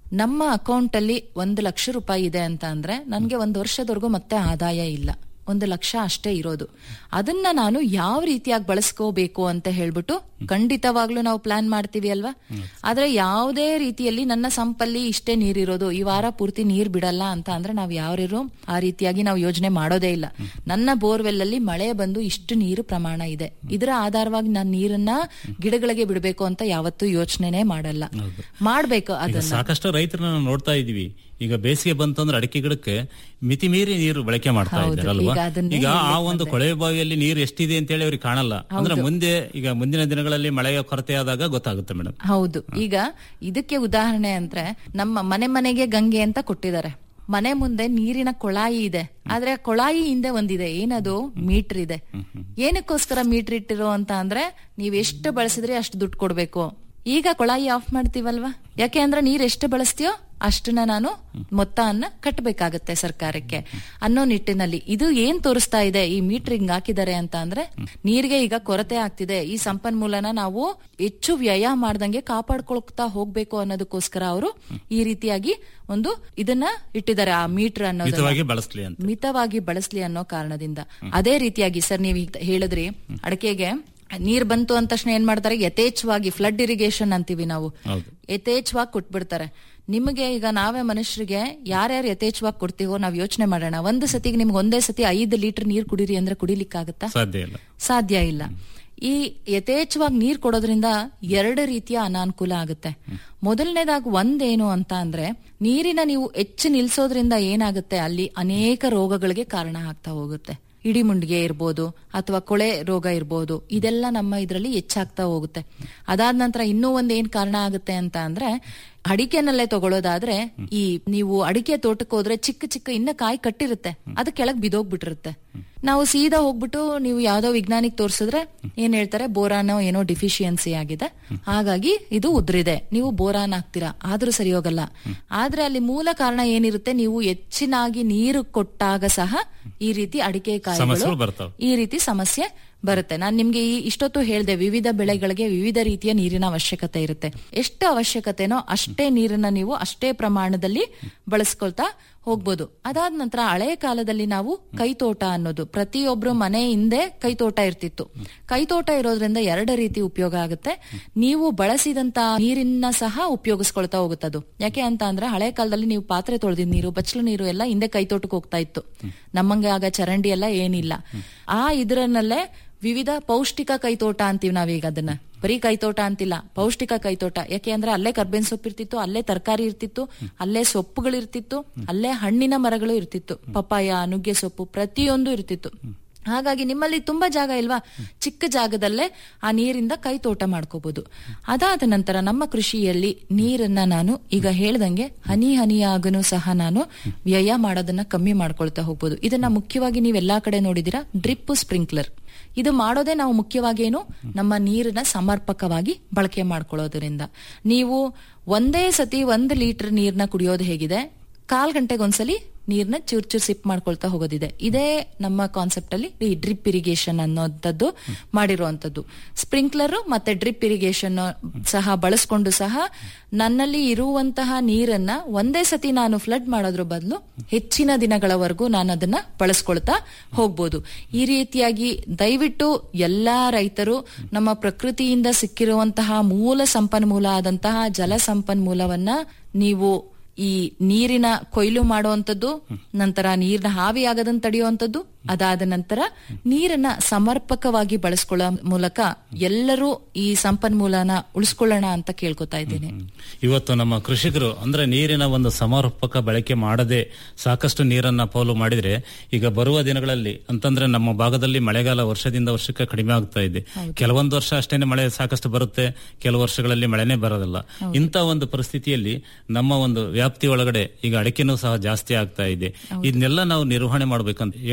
ನಮ್ಮ ಅಕೌಂಟ್ ಅಲ್ಲಿ ಒಂದು ಲಕ್ಷ ರೂಪಾಯಿ ಇದೆ ಅಂತ ಅಂದ್ರೆ ನನ್ಗೆ ಒಂದು ವರ್ಷದವರೆಗೂ ಮತ್ತೆ ಆದಾಯ ಇಲ್ಲ ಒಂದು ಲಕ್ಷ ಅಷ್ಟೇ ಇರೋದು ಅದನ್ನ ನಾನು ಯಾವ ರೀತಿಯಾಗಿ ಬಳಸ್ಕೋಬೇಕು ಅಂತ ಹೇಳ್ಬಿಟ್ಟು ಖಂಡಿತವಾಗ್ಲೂ ನಾವು ಪ್ಲಾನ್ ಮಾಡ್ತೀವಿ ಅಲ್ವಾ ಆದ್ರೆ ಯಾವುದೇ ರೀತಿಯಲ್ಲಿ ನನ್ನ ಸಂಪಲ್ಲಿ ಇಷ್ಟೇ ನೀರಿರೋದು ಈ ವಾರ ಪೂರ್ತಿ ನೀರ್ ಬಿಡಲ್ಲ ಅಂತ ಅಂದ್ರೆ ನಾವ್ ಯಾರು ಆ ರೀತಿಯಾಗಿ ನಾವು ಯೋಜನೆ ಮಾಡೋದೇ ಇಲ್ಲ ನನ್ನ ಬೋರ್ವೆಲ್ ಅಲ್ಲಿ ಮಳೆ ಬಂದು ಇಷ್ಟು ನೀರು ಪ್ರಮಾಣ ಇದೆ ಇದರ ಆಧಾರವಾಗಿ ನಾನು ನೀರನ್ನ ಗಿಡಗಳಿಗೆ ಬಿಡಬೇಕು ಅಂತ ಯಾವತ್ತೂ ಯೋಚನೆನೇ ಮಾಡಲ್ಲ ಮಾಡ್ಬೇಕು ಈಗ ಅದನ್ನ ಸಾಕಷ್ಟು ರೈತರನ್ನ ನಾವು ನೋಡ್ತಾ ಇದೀವಿ ಈಗ ಬೇಸಿಗೆ ಬಂತು ಅಂದ್ರೆ ಅಡಿಕೆ ಗಿಡಕ್ಕೆ ಮಿತಿ ಮೀರಿ ನೀರು ಬಳಕೆ ಮಾಡ್ತಾ ಹೌದು, ಇದ್ದಾರೆ ಅಲ್ವಾ ಈಗ ಅದನ್ನೇ ಈಗ ಆ ಹೇಳ್ಲಿಕ್ಕೆ ಒಂದು ಕೊಳವೆ ಬಾವಿಯಲ್ಲಿ ನೀರು ಎಷ್ಟಿದೆ ಅಂತ ಹೇಳಿ ಅವ್ರಿಗೆ ಕಾಣಲ್ಲ ಅಂದ್ರೆ ಮುಂದೆ ಈಗ ಮುಂದಿನ ದಿನಗಳಲ್ಲಿ ಮಳೆಯ ಕೊರತೆ ಆದಾಗ ಗೊತ್ತಾಗುತ್ತೆ ಮೇಡಮ್ ಹೌದು ಈಗ ಇದಕ್ಕೆ ಉದಾಹರಣೆ ಅಂದ್ರೆ ನಮ್ಮ ಮನೆ ಮನೆಗೆ ಗಂಗೆ ಅಂತ ಕೊಟ್ಟಿದ್ದಾರೆ ಮನೆ ಮುಂದೆ ನೀರಿನ ಕೊಳಾಯಿ ಇದೆ ಆದ್ರೆ ಆ ಕೊಳಾಯಿ ಹಿಂದೆ ಒಂದಿದೆ ಏನದು ಮೀಟರ್ ಇದೆ ಏನಕ್ಕೋಸ್ಕರ ಮೀಟರ್ ಇಟ್ಟಿರೋ ಅಂತ ಅಂದ್ರೆ ನೀವ್ ಎಷ್ಟು ಬಳಸಿದ್ರೆ ಅಷ್ಟು ದುಡ್ಡು ಕೊಡ್ಬೇಕು ಈಗ ಕೊಳಾಯಿ ಆಫ್ ಮಾಡ್ತೀವಲ್ವಾ ಯಾಕೆ ಅಂದ್ರೆ ನೀರ್ ಎಷ್ಟು ಬಳಸ್ತೀಯೋ ಅಷ್ಟನ್ನ ನಾನು ಮೊತ್ತವನ್ನ ಕಟ್ಟಬೇಕಾಗತ್ತೆ ಸರ್ಕಾರಕ್ಕೆ ಅನ್ನೋ ನಿಟ್ಟಿನಲ್ಲಿ ಇದು ಏನ್ ತೋರಿಸ್ತಾ ಇದೆ ಈ ಮೀಟರ್ ಹಿಂಗ್ ಹಾಕಿದ್ದಾರೆ ಅಂತ ಅಂದ್ರೆ ನೀರಿಗೆ ಈಗ ಕೊರತೆ ಆಗ್ತಿದೆ ಈ ಸಂಪನ್ಮೂಲನ ನಾವು ಹೆಚ್ಚು ವ್ಯಯ ಮಾಡ್ದಂಗೆ ಕಾಪಾಡ್ಕೊಳ್ತಾ ಹೋಗ್ಬೇಕು ಅನ್ನೋದಕ್ಕೋಸ್ಕರ ಅವರು ಈ ರೀತಿಯಾಗಿ ಒಂದು ಇದನ್ನ ಇಟ್ಟಿದ್ದಾರೆ ಆ ಮೀಟರ್ ಅನ್ನೋದು ಮಿತವಾಗಿ ಬಳಸ್ಲಿ ಅಂತ ಮಿತವಾಗಿ ಬಳಸ್ಲಿ ಅನ್ನೋ ಕಾರಣದಿಂದ ಅದೇ ರೀತಿಯಾಗಿ ಸರ್ ನೀವು ಈಗ ಹೇಳಿದ್ರಿ ಅಡಕೆಗೆ ನೀರ್ ಬಂತು ಅಂದ ತಕ್ಷಣ ಏನ್ ಮಾಡ್ತಾರೆ ಯಥೇಚ್ಛವಾಗಿ ಫ್ಲಡ್ ಇರಿಗೇಷನ್ ಅಂತೀವಿ ನಾವು ಹೌದು. ಯಥೇಚ್ಛವಾಗಿ ಕೊಟ್ಬಿಡ್ತಾರೆ ನಿಮಗೆ ಈಗ ನಾವೇ ಮನುಷ್ಯರಿಗೆ ಯಾರ್ಯಾರು ಯಥೇಚ್ಛವಾಗಿ ಕೊಡ್ತೀವೋ ನಾವ್ ಯೋಚನೆ ಮಾಡೋಣ ಒಂದು ಸತಿಗೆ ನಿಮ್ಗೆ ಒಂದೇ ಸತಿ ಐದು ಲೀಟರ್ ನೀರ್ ಕುಡೀರಿ ಅಂದ್ರೆ ಕುಡಿಲಿಕ್ಕಾಗತ್ತಾ ಸಾಧ್ಯ ಇಲ್ಲ ಸಾಧ್ಯ ಇಲ್ಲ ಈ ಯಥೇಚ್ಛವಾಗಿ ನೀರ್ ಕೊಡೋದ್ರಿಂದ ಎರಡು ರೀತಿಯ ಅನಾನುಕೂಲ ಆಗುತ್ತೆ ಮೊದಲನೇದಾಗಿ ಒಂದೇನು ಅಂತ ಅಂದ್ರೆ ನೀರಿನ ನೀವು ಹೆಚ್ಚು ನಿಲ್ಸೋದ್ರಿಂದ ಏನಾಗುತ್ತೆ ಅಲ್ಲಿ ಅನೇಕ ರೋಗಗಳಿಗೆ ಕಾರಣ ಆಗ್ತಾ ಹೋಗುತ್ತೆ ಇಡಿಮುಂಡಿಗೆ ಇರ್ಬೋದು ಅಥವಾ ಕೊಳೆ ರೋಗ ಇರ್ಬೋದು ಇದೆಲ್ಲ ನಮ್ಮ ಇದರಲ್ಲಿ ಹೆಚ್ಚಾಗ್ತಾ ಹೋಗುತ್ತೆ ಅದಾದ ನಂತರ ಇನ್ನೂ ಒಂದ್ ಏನ್ ಕಾರಣ ಆಗುತ್ತೆ ಅಂತ ಅಂದ್ರೆ ಅಡಿಕೆನಲ್ಲೇ ತಗೊಳ್ಳೋದಾದ್ರೆ ಈ ನೀವು ಅಡಿಕೆ ತೋಟಕ್ಕೆ ಹೋದ್ರೆ ಚಿಕ್ಕ ಚಿಕ್ಕ ಇನ್ನ ಕಾಯಿ ಕಟ್ಟಿರುತ್ತೆ ಅದು ಕೆಳಗ್ ಬಿದೋಗ್ಬಿಟ್ಟಿರುತ್ತೆ ನಾವು ಸೀದಾ ಹೋಗ್ಬಿಟ್ಟು ನೀವು ಯಾವ್ದೋ ವಿಜ್ಞಾನಿಗೆ ತೋರ್ಸಿದ್ರೆ ಏನ್ ಹೇಳ್ತಾರೆ ಬೋರಾನೋ ಏನೋ ಡಿಫಿಷಿಯನ್ಸಿ ಆಗಿದೆ ಹಾಗಾಗಿ ಇದು ಉದ್ರಿದೆ ನೀವು ಬೋರಾನ್ ಹಾಕ್ತೀರಾ ಆದ್ರೂ ಸರಿ ಹೋಗಲ್ಲ ಆದ್ರೆ ಅಲ್ಲಿ ಮೂಲ ಕಾರಣ ಏನಿರುತ್ತೆ ನೀವು ಹೆಚ್ಚಿನಾಗಿ ನೀರು ಕೊಟ್ಟಾಗ ಸಹ ಈ ರೀತಿ ಅಡಿಕೆ ಕಾಯಿಗಳು ಸಮಸ್ಯೆಗಳು ಬರ್ತಾವೆ ಈ ರೀತಿ ಸಮಸ್ಯೆ ಬರುತ್ತೆ ನಾನ್ ನಿಮ್ಗೆ ಈ ಇಷ್ಟೊತ್ತು ಹೇಳ್ದೆ ವಿವಿಧ ಬೆಳೆಗಳಿಗೆ ವಿವಿಧ ರೀತಿಯ ನೀರಿನ ಅವಶ್ಯಕತೆ ಇರುತ್ತೆ ಎಷ್ಟು ಅವಶ್ಯಕತೆನೋ ಅಷ್ಟೇ ನೀರನ್ನ ನೀವು ಅಷ್ಟೇ ಪ್ರಮಾಣದಲ್ಲಿ ಬಳಸ್ಕೊಳ್ತಾ ಹೋಗ್ಬೋದು ಅದಾದ ನಂತರ ಹಳೆಯ ಕಾಲದಲ್ಲಿ ನಾವು ಕೈತೋಟ ಅನ್ನೋದು ಪ್ರತಿಯೊಬ್ರು ಮನೆ ಹಿಂದೆ ಕೈತೋಟ ಇರ್ತಿತ್ತು ಕೈತೋಟ ಇರೋದ್ರಿಂದ ಎರಡು ರೀತಿ ಉಪಯೋಗ ಆಗುತ್ತೆ ನೀವು ಬಳಸಿದಂತ ನೀರಿನ ಸಹ ಉಪಯೋಗಿಸ್ಕೊಳ್ತಾ ಹೋಗುತ್ತದು ಯಾಕೆ ಅಂತ ಅಂದ್ರೆ ಹಳೆ ಕಾಲದಲ್ಲಿ ನೀವು ಪಾತ್ರೆ ತೊಳೆದಿದ್ ನೀರು ಬಚ್ಚಲು ನೀರು ಎಲ್ಲ ಹಿಂದೆ ಕೈತೋಟಕ್ಕೆ ಹೋಗ್ತಾ ಇತ್ತು ನಮ್ಮಂಗೆ ಆಗ ಚರಂಡಿ ಎಲ್ಲ ಏನಿಲ್ಲ ಆ ಇದ್ರನ್ನಲ್ಲೇ ವಿವಿಧ ಪೌಷ್ಟಿಕ ಕೈತೋಟ ಅಂತೀವಿ ನಾವೀಗ ಅದನ್ನ ಬರೀ ಕೈತೋಟ ಅಂತಿಲ್ಲ ಪೌಷ್ಟಿಕ ಕೈತೋಟ ಯಾಕೆ ಅಂದ್ರೆ ಅಲ್ಲೇ ಕರ್ಬೇನ್ ಸೊಪ್ಪು ಇರ್ತಿತ್ತು ಅಲ್ಲೇ ತರಕಾರಿ ಇರ್ತಿತ್ತು ಅಲ್ಲೇ ಸೊಪ್ಪುಗಳು ಇರ್ತಿತ್ತು ಅಲ್ಲೇ ಹಣ್ಣಿನ ಮರಗಳು ಇರ್ತಿತ್ತು ಪಪ್ಪಾಯ ನುಗ್ಗೆ ಸೊಪ್ಪು ಪ್ರತಿಯೊಂದು ಇರ್ತಿತ್ತು ಹಾಗಾಗಿ ನಿಮ್ಮಲ್ಲಿ ತುಂಬಾ ಜಾಗ ಇಲ್ವಾ ಚಿಕ್ಕ ಜಾಗದಲ್ಲೇ ಆ ನೀರಿಂದ ಕೈ ತೋಟ ಮಾಡ್ಕೋಬಹುದು ಅದಾದ ನಂತರ ನಮ್ಮ ಕೃಷಿಯಲ್ಲಿ ನೀರನ್ನ ನಾನು ಈಗ ಹೇಳ್ದಂಗೆ ಹನಿ ಹನಿಯಾಗನು ಸಹ ನಾನು ವ್ಯಯ ಮಾಡೋದನ್ನ ಕಮ್ಮಿ ಮಾಡ್ಕೊಳ್ತಾ ಹೋಗ್ಬೋದು ಇದನ್ನ ಮುಖ್ಯವಾಗಿ ನೀವು ಎಲ್ಲಾ ಕಡೆ ನೋಡಿದೀರಾ ಡ್ರಿಪ್ ಸ್ಪ್ರಿಂಕ್ಲರ್ ಇದು ಮಾಡೋದೇ ನಾವು ಮುಖ್ಯವಾಗಿ ಏನು ನಮ್ಮ ನೀರನ್ನ ಸಮರ್ಪಕವಾಗಿ ಬಳಕೆ ಮಾಡ್ಕೊಳ್ಳೋದ್ರಿಂದ ನೀವು ಒಂದೇ ಸತಿ ಒಂದು ಲೀಟರ್ ನೀರ್ನ ಕುಡಿಯೋದು ಹೇಗಿದೆ ಕಾಲ್ ಗಂಟೆಗೊಂದ್ಸಲಿ ನೀರ್ನ ಚೂರ್ ಚೂರ್ ಸಿಪ್ ಮಾಡ್ಕೊಳ್ತಾ ಹೋಗೋದಿದೆ ಇದೇ ನಮ್ಮ ಕಾನ್ಸೆಪ್ಟ್ ಅಲ್ಲಿ ಈ ಡ್ರಿಪ್ ಇರಿಗೇಷನ್ ಅನ್ನೋಂಥದ್ದು ಮಾಡಿರುವಂತದ್ದು ಸ್ಪ್ರಿಂಕ್ಲರ್ ಮತ್ತೆ ಡ್ರಿಪ್ ಇರಿಗೇಷನ್ ಸಹ ಬಳಸ್ಕೊಂಡು ಸಹ ನನ್ನಲ್ಲಿ ಇರುವಂತಹ ನೀರನ್ನ ಒಂದೇ ಸತಿ ನಾನು ಫ್ಲಡ್ ಮಾಡೋದ್ರ ಬದಲು ಹೆಚ್ಚಿನ ದಿನಗಳವರೆಗೂ ನಾನು ಅದನ್ನ ಬಳಸ್ಕೊಳ್ತಾ ಹೋಗ್ಬೋದು ಈ ರೀತಿಯಾಗಿ ದಯವಿಟ್ಟು ಎಲ್ಲಾ ರೈತರು ನಮ್ಮ ಪ್ರಕೃತಿಯಿಂದ ಸಿಕ್ಕಿರುವಂತಹ ಮೂಲ ಸಂಪನ್ಮೂಲ ಆದಂತಹ ಜಲ ಸಂಪನ್ಮೂಲವನ್ನ ನೀವು ಈ ನೀರಿನ ಕೊಯ್ಲು ಮಾಡುವಂತದ್ದು ನಂತರ ನೀರಿನ ಹಾವಿಯಾಗದಂತ ತಡೆಯುವಂತದ್ದು ಅದಾದ ನಂತರ ನೀರನ್ನ ಸಮರ್ಪಕವಾಗಿ ಬಳಸ್ಕೊಳ್ಳೋ ಮೂಲಕ ಎಲ್ಲರೂ ಈ ಸಂಪನ್ಮೂಲನ ಉಳಿಸ್ಕೊಳ್ಳೋಣ ಅಂತ ಕೇಳ್ಕೊತಾ ಇದ್ದೇನೆ ಇವತ್ತು ನಮ್ಮ ಕೃಷಿಕರು ಅಂದ್ರೆ ನೀರಿನ ಒಂದು ಸಮರ್ಪಕ ಬಳಕೆ ಮಾಡದೆ ಸಾಕಷ್ಟು ನೀರನ್ನ ಪೋಲು ಮಾಡಿದ್ರೆ ಈಗ ಬರುವ ದಿನಗಳಲ್ಲಿ ಅಂತಂದ್ರೆ ನಮ್ಮ ಭಾಗದಲ್ಲಿ ಮಳೆಗಾಲ ವರ್ಷದಿಂದ ವರ್ಷಕ್ಕೆ ಕಡಿಮೆ ಆಗ್ತಾ ಇದೆ ಕೆಲವೊಂದು ವರ್ಷ ಅಷ್ಟೇನೆ ಮಳೆ ಸಾಕಷ್ಟು ಬರುತ್ತೆ ಕೆಲವು ವರ್ಷಗಳಲ್ಲಿ ಮಳೆನೇ ಬರೋದಿಲ್ಲ ಇಂಥ ಒಂದು ಪರಿಸ್ಥಿತಿಯಲ್ಲಿ ನಮ್ಮ ಒಂದು ವ್ಯಾಪ್ತಿ ಒಳಗಡೆ ಈಗ ಅಡಿಕೆನೂ ಸಹ ಜಾಸ್ತಿ ಆಗ್ತಾ ಇದೆ ಇದನ್ನೆಲ್ಲ ನಾವು ನಿರ್ವಹಣೆ ಮಾಡ್ಬೇಕಂತ ಹೇಳಿದ್ರೆ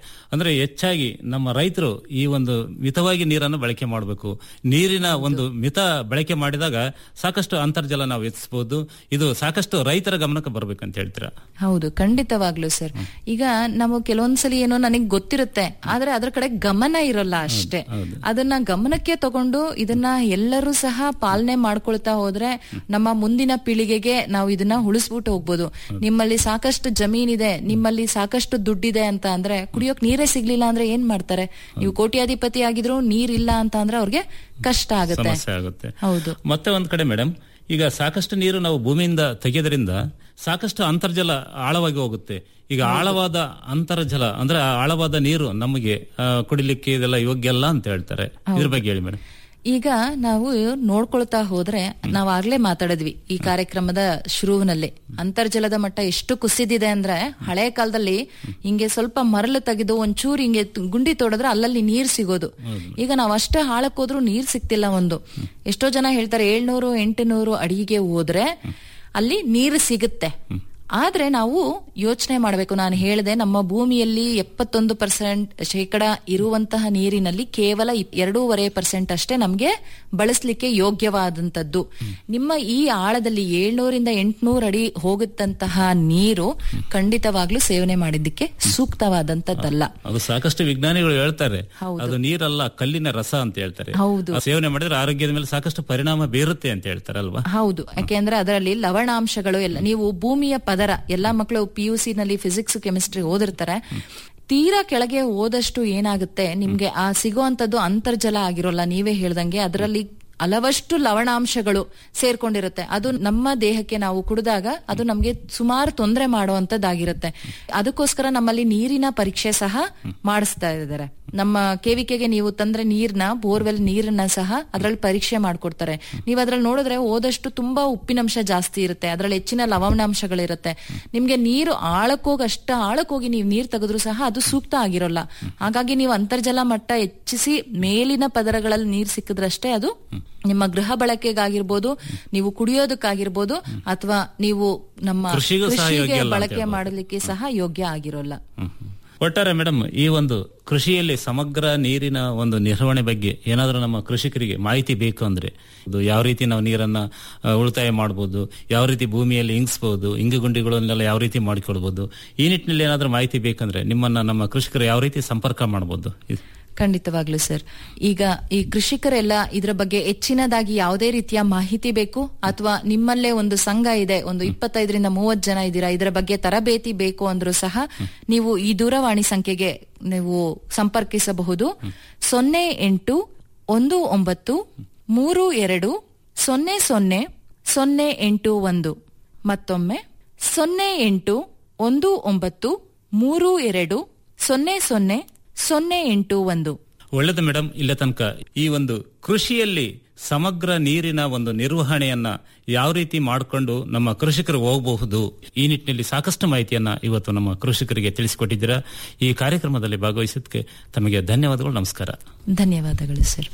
ಅಂದ್ರೆ ಹೆಚ್ಚಾಗಿ ನಮ್ಮ ರೈತರು ಈ ಒಂದು ಮಿತವಾಗಿ ನೀರನ್ನು ಬಳಕೆ ಮಾಡಬೇಕು ನೀರಿನ ಒಂದು ಮಿತ ಬಳಕೆ ಮಾಡಿದಾಗ ಸಾಕಷ್ಟು ಅಂತರ್ಜಲ ನಾವು ಹೆಚ್ಚಿಸಬಹುದು ಇದು ಸಾಕಷ್ಟು ರೈತರ ಗಮನಕ್ಕೆ ಬರ್ಬೇಕಂತ ಹೇಳ್ತೀರಾ ಹೌದು ಖಂಡಿತವಾಗ್ಲು ಸರ್ ಈಗ ನಾವು ಕೆಲವೊಂದ್ಸಲಿ ಏನೋ ನನಗೆ ಗೊತ್ತಿರುತ್ತೆ ಆದ್ರೆ ಅದ್ರ ಕಡೆ ಗಮನ ಇರಲ್ಲ ಅಷ್ಟೇ ಅದನ್ನ ಗಮನಕ್ಕೆ ತಗೊಂಡು ಇದನ್ನ ಎಲ್ಲರೂ ಸಹ ಪಾಲನೆ ಮಾಡ್ಕೊಳ್ತಾ ಹೋದ್ರೆ ನಮ್ಮ ಮುಂದಿನ ಪೀಳಿಗೆಗೆ ನಾವು ಇದನ್ನ ಉಳಿಸ್ಬಿಟ್ಟು ಹೋಗ್ಬೋದು ನಿಮ್ಮಲ್ಲಿ ಸಾಕಷ್ಟು ಜಮೀನಿದೆ ನಿಮ್ಮಲ್ಲಿ ಸಾಕಷ್ಟು ದುಡ್ಡಿದೆ ಅಂತ ಅಂದ್ರೆ ಕುಡಿಯೋಕ್ ನೀರೇ ಸಿಗ್ಲಿಲ್ಲ ಅಂದ್ರೆ ಏನ್ ಮಾಡ್ತಾರೆ ನೀವು ಕೋಟ್ಯಾಧಿಪತಿ ಆಗಿದ್ರು ನೀರಿಲ್ಲ ಅಂತ ಅಂದ್ರೆ ಅವ್ರಿಗೆ ಕಷ್ಟ ಆಗುತ್ತೆ ಸಮಸ್ಯೆ ಆಗುತ್ತೆ ಹೌದು ಮತ್ತೆ ಒಂದ್ ಕಡೆ ಮೇಡಮ್ ಈಗ ಸಾಕಷ್ಟು ನೀರು ನಾವು ಭೂಮಿಯಿಂದ ತೆಗೆಯೋದ್ರಿಂದ ಸಾಕಷ್ಟು ಅಂತರ್ಜಲ ಆಳವಾಗಿ ಹೋಗುತ್ತೆ ಈಗ ಆಳವಾದ ಅಂತರ್ಜಲ ಅಂದ್ರೆ ಆ ಆಳವಾದ ನೀರು ನಮಗೆ ಆ, ಕುಡಿಲಿಕ್ಕೆ ಇದೆಲ್ಲ ಯೋಗ್ಯ ಅಲ್ಲ ಅಂತ ಹೇಳ್ತಾರೆ ಇದ್ರ ಬಗ್ಗೆ ಹೇಳಿ ಮೇಡಮ್ ಈಗ ನಾವು ನೋಡ್ಕೊಳ್ತಾ ಹೋದ್ರೆ ನಾವು ಆಗ್ಲೇ ಮಾತಾಡಿದ್ವಿ ಈ ಕಾರ್ಯಕ್ರಮದ ಶುರುವಿನಲ್ಲಿ ಅಂತರ್ಜಲದ ಮಟ್ಟ ಎಷ್ಟು ಕುಸಿದಿದೆ ಅಂದ್ರೆ ಹಳೆ ಕಾಲದಲ್ಲಿ ಹಿಂಗೆ ಸ್ವಲ್ಪ ಮರಳು ತೆಗೆದು ಒಂಚೂರು ಹಿಂಗೆ ತು- ಗುಂಡಿ ತೋಡಿದ್ರೆ ಅಲ್ಲಲ್ಲಿ ನೀರ್ ಸಿಗೋದು ಈಗ ನಾವ್ ಅಷ್ಟೇ ಆಳಕ್ ಹೋದ್ರೂ ನೀರ್ ಸಿಗ್ತಿಲ್ಲ ಒಂದು ಎಷ್ಟೋ ಜನ ಹೇಳ್ತಾರೆ ಏಳ್ನೂರು ಎಂಟುನೂರು ಅಡಿಗೆ ಹೋದ್ರೆ ಅಲ್ಲಿ ನೀರು ಸಿಗುತ್ತೆ ಆದ್ರೆ ನಾವು ಯೋಚನೆ ಮಾಡಬೇಕು ನಾನು ಹೇಳಿದೆ ನಮ್ಮ ಭೂಮಿಯಲ್ಲಿ ಎಪ್ಪತ್ತೊಂದು ಪರ್ಸೆಂಟ್ ಶೇಕಡ ಇರುವಂತಹ ನೀರಿನಲ್ಲಿ ಕೇವಲ ಇಪ್- ಎರಡೂವರೆ ಪರ್ಸೆಂಟ್ ಅಷ್ಟೇ ನಮಗೆ ಬಳಸಲಿಕ್ಕೆ ಯೋಗ್ಯವಾದಂತದ್ದು ನಿಮ್ಮ ಈ ಆಳದಲ್ಲಿ ಏಳ್ನೂರಿಂದ ಎಂಟ್ನೂರು ಅಡಿ ಹೋಗುತ್ತಂತಹ ನೀರು ಖಂಡಿತವಾಗ್ಲೂ ಸೇವನೆ ಮಾಡಿದ್ದಕ್ಕೆ ಸೂಕ್ತವಾದಂತದ್ದಲ್ಲ ಅದು ಸಾಕಷ್ಟು ವಿಜ್ಞಾನಿಗಳು ಹೇಳ್ತಾರೆ ಅದು ನೀರಲ್ಲ ಕಲ್ಲಿನ ರಸ ಅಂತ ಹೇಳ್ತಾರೆ ಹೌದು. ಆ ಸೇವನೆ ಮಾಡಿದ್ರೆ ಆರೋಗ್ಯದ ಮೇಲೆ ಸಾಕಷ್ಟು ಪರಿಣಾಮ ಬೀರುತ್ತೆ ಅಂತ ಹೇಳ್ತಾರೆ ಅಲ್ವಾ ಹೌದು ಯಾಕೆಂದ್ರೆ ಅದರಲ್ಲಿ ಲವಣಾಂಶಗಳು ಎಲ್ಲ ನೀವು ಭೂಮಿಯ ಪದರ ಎಲ್ಲಾ ಮಕ್ಕಳು ಪಿ ಯು ಸಿ ನಲ್ಲಿ ಫಿಸಿಕ್ಸ್ ಕೆಮಿಸ್ಟ್ರಿ ಓದಿರ್ತಾರೆ ತೀರಾ ಕೆಳಗೆ ಹೋದಷ್ಟು ಏನಾಗುತ್ತೆ ನಿಮ್ಗೆ ಆ ಸಿಗುವಂತದ್ದು ಅಂತರ್ಜಲ ಆಗಿರೋಲ್ಲ ನೀವೇ ಹೇಳ್ದಂಗೆ ಅದರಲ್ಲಿ ಹಲವಷ್ಟು ಲವಣಾಂಶಗಳು ಸೇರ್ಕೊಂಡಿರುತ್ತೆ ಅದು ನಮ್ಮ ದೇಹಕ್ಕೆ ನಾವು ಕುಡಿದಾಗ ಅದು ನಮ್ಗೆ ಸುಮಾರು ತೊಂದರೆ ಮಾಡುವಂತದ್ದಾಗಿರುತ್ತೆ ಅದಕ್ಕೋಸ್ಕರ ನಮ್ಮಲ್ಲಿ ನೀರಿನ ಪರೀಕ್ಷೆ ಸಹ ಮಾಡಿಸ್ತಾ ಇದ್ದಾರೆ ನಮ್ಮ ಕೆವಿಕೆಗೆ ನೀವು ತಂದ್ರೆ ನೀರ್ನ ಬೋರ್ವೆಲ್ ನೀರನ್ನ ಸಹ ಅದ್ರಲ್ಲಿ ಪರೀಕ್ಷೆ ಮಾಡ್ಕೊಡ್ತಾರೆ ನೀವು ಅದ್ರಲ್ಲಿ ನೋಡಿದ್ರೆ ಹೋದಷ್ಟು ತುಂಬಾ ಉಪ್ಪಿನಂಶ ಜಾಸ್ತಿ ಇರುತ್ತೆ ಅದ್ರಲ್ಲಿ ಹೆಚ್ಚಿನ ಲವಣಾಂಶಗಳಿರುತ್ತೆ ನಿಮ್ಗೆ ನೀರು ಆಳಕ್ಕೋಗಿ ಅಷ್ಟ ಆಳಕ್ಕೋಗಿ ನೀವು ನೀರ್ ತೆಗೆದ್ರು ಸಹ ಅದು ಸೂಕ್ತ ಆಗಿರೋಲ್ಲ ಹಾಗಾಗಿ ನೀವು ಅಂತರ್ಜಲ ಮಟ್ಟ ಹೆಚ್ಚಿಸಿ ಮೇಲಿನ ಪದರಗಳಲ್ಲಿ ನೀರ್ ಸಿಕ್ಕಿದ್ರಷ್ಟೇ ಅದು ನಿಮ್ಮ ಗೃಹ ಬಳಕೆಗಾಗಿರ್ಬೋದು ನೀವು ಕುಡಿಯೋದಕ್ಕಾಗಿರ್ಬೋದು ಅಥವಾ ನೀವು ನಮ್ಮ ಕೃಷಿಗೂ ಸಹ ಯೋಗ್ಯ ಕೃಷಿಗೆ ಅಲ್ಲ ಅಂತ ಬಳಕೆ ಹೇಳ್ಬೋದು. ಮಾಡಲಿಕ್ಕೆ ಸಹ ಯೋಗ್ಯ ಆಗಿರೋಲ್ಲ ಹ್ಮ್. ಒಟ್ಟಾರೆ ಮೇಡಮ್ ಈ ಒಂದು ಕೃಷಿಯಲ್ಲಿ ಸಮಗ್ರ ನೀರಿನ ಒಂದು ನಿರ್ವಹಣೆ ಬಗ್ಗೆ ಏನಾದರೂ ನಮ್ಮ ಕೃಷಿಕರಿಗೆ ಮಾಹಿತಿ ಬೇಕು ಅಂದ್ರೆ ಇದು ಯಾವ ರೀತಿ ನಾವು ನೀರನ್ನ ಆ, ಉಳಿತಾಯ ಮಾಡಬಹುದು ಯಾವ ರೀತಿ ಭೂಮಿಯಲ್ಲಿ ಇಂಗಿಸಬಹುದು ಇಂಗು ಗುಂಡಿಗಳನ್ನೆಲ್ಲ ಯಾವ ರೀತಿ ಮಾಡಿಕೊಳ್ಬಹುದು ಈ ನಿಟ್ಟಿನಲ್ಲಿ ಏನಾದರೂ ಮಾಹಿತಿ ಬೇಕಂದ್ರೆ ನಿಮ್ಮನ್ನ ನಮ್ಮ ಕೃಷಿಕರು ಯಾವ ರೀತಿ ಸಂಪರ್ಕ ಮಾಡಬಹುದು ಖಂಡಿತವಾಗ್ಲು ಸರ್ ಈಗ ಈ ಕೃಷಿಕರೆಲ್ಲ ಇದ್ರ ಬಗ್ಗೆ ಹೆಚ್ಚಿನದಾಗಿ ಯಾವುದೇ ರೀತಿಯ ಮಾಹಿತಿ ಬೇಕು ಅಥವಾ ನಿಮ್ಮಲ್ಲೇ ಒಂದು ಸಂಘ ಇದೆ ಒಂದು ಇಪ್ಪತ್ತೈದರಿಂದ ಮೂವತ್ತು ಜನ ಇದ್ದೀರಾ ಇದರ ಬಗ್ಗೆ ತರಬೇತಿ ಬೇಕು ಅಂದ್ರೂ ಸಹ ನೀವು ಈ ದೂರವಾಣಿ ಸಂಖ್ಯೆಗೆ ನೀವು ಸಂಪರ್ಕಿಸಬಹುದು ಸೊನ್ನೆ ಎಂಟು ಒಂದು ಒಂಬತ್ತು ಮೂರು ಎರಡು ಸೊನ್ನೆ ಸೊನ್ನೆ ಸೊನ್ನೆ ಎಂಟು ಒಂದು ಮತ್ತೊಮ್ಮೆ ಸೊನ್ನೆ ಎಂಟು ಒಂದು ಒಂಬತ್ತು ಮೂರು ಎರಡು ಸೊನ್ನೆ ಸೊನ್ನೆ ಸೊನ್ನೆ ಎಂಟು ಒಂದು ಒಳ್ಳೆದು ಮೇಡಮ್ ಇಲ್ಲ ತನಕ ಈ ಒಂದು ಕೃಷಿಯಲ್ಲಿ ಸಮಗ್ರ ನೀರಿನ ಒಂದು ನಿರ್ವಹಣೆಯನ್ನ ಯಾವ ರೀತಿ ಮಾಡಿಕೊಂಡು ನಮ್ಮ ಕೃಷಿಕರು ಹೋಗಬಹುದು ಈ ನಿಟ್ಟಿನಲ್ಲಿ ಸಾಕಷ್ಟು ಮಾಹಿತಿಯನ್ನ ಇವತ್ತು ನಮ್ಮ ಕೃಷಿಕರಿಗೆ ತಿಳಿಸಿಕೊಟ್ಟಿದ್ದೀರಾ ಈ ಕಾರ್ಯಕ್ರಮದಲ್ಲಿ ಭಾಗವಹಿಸಿದ್ದಕ್ಕೆ ತಮಗೆ ಧನ್ಯವಾದಗಳು ನಮಸ್ಕಾರ ಧನ್ಯವಾದಗಳು ಸರ್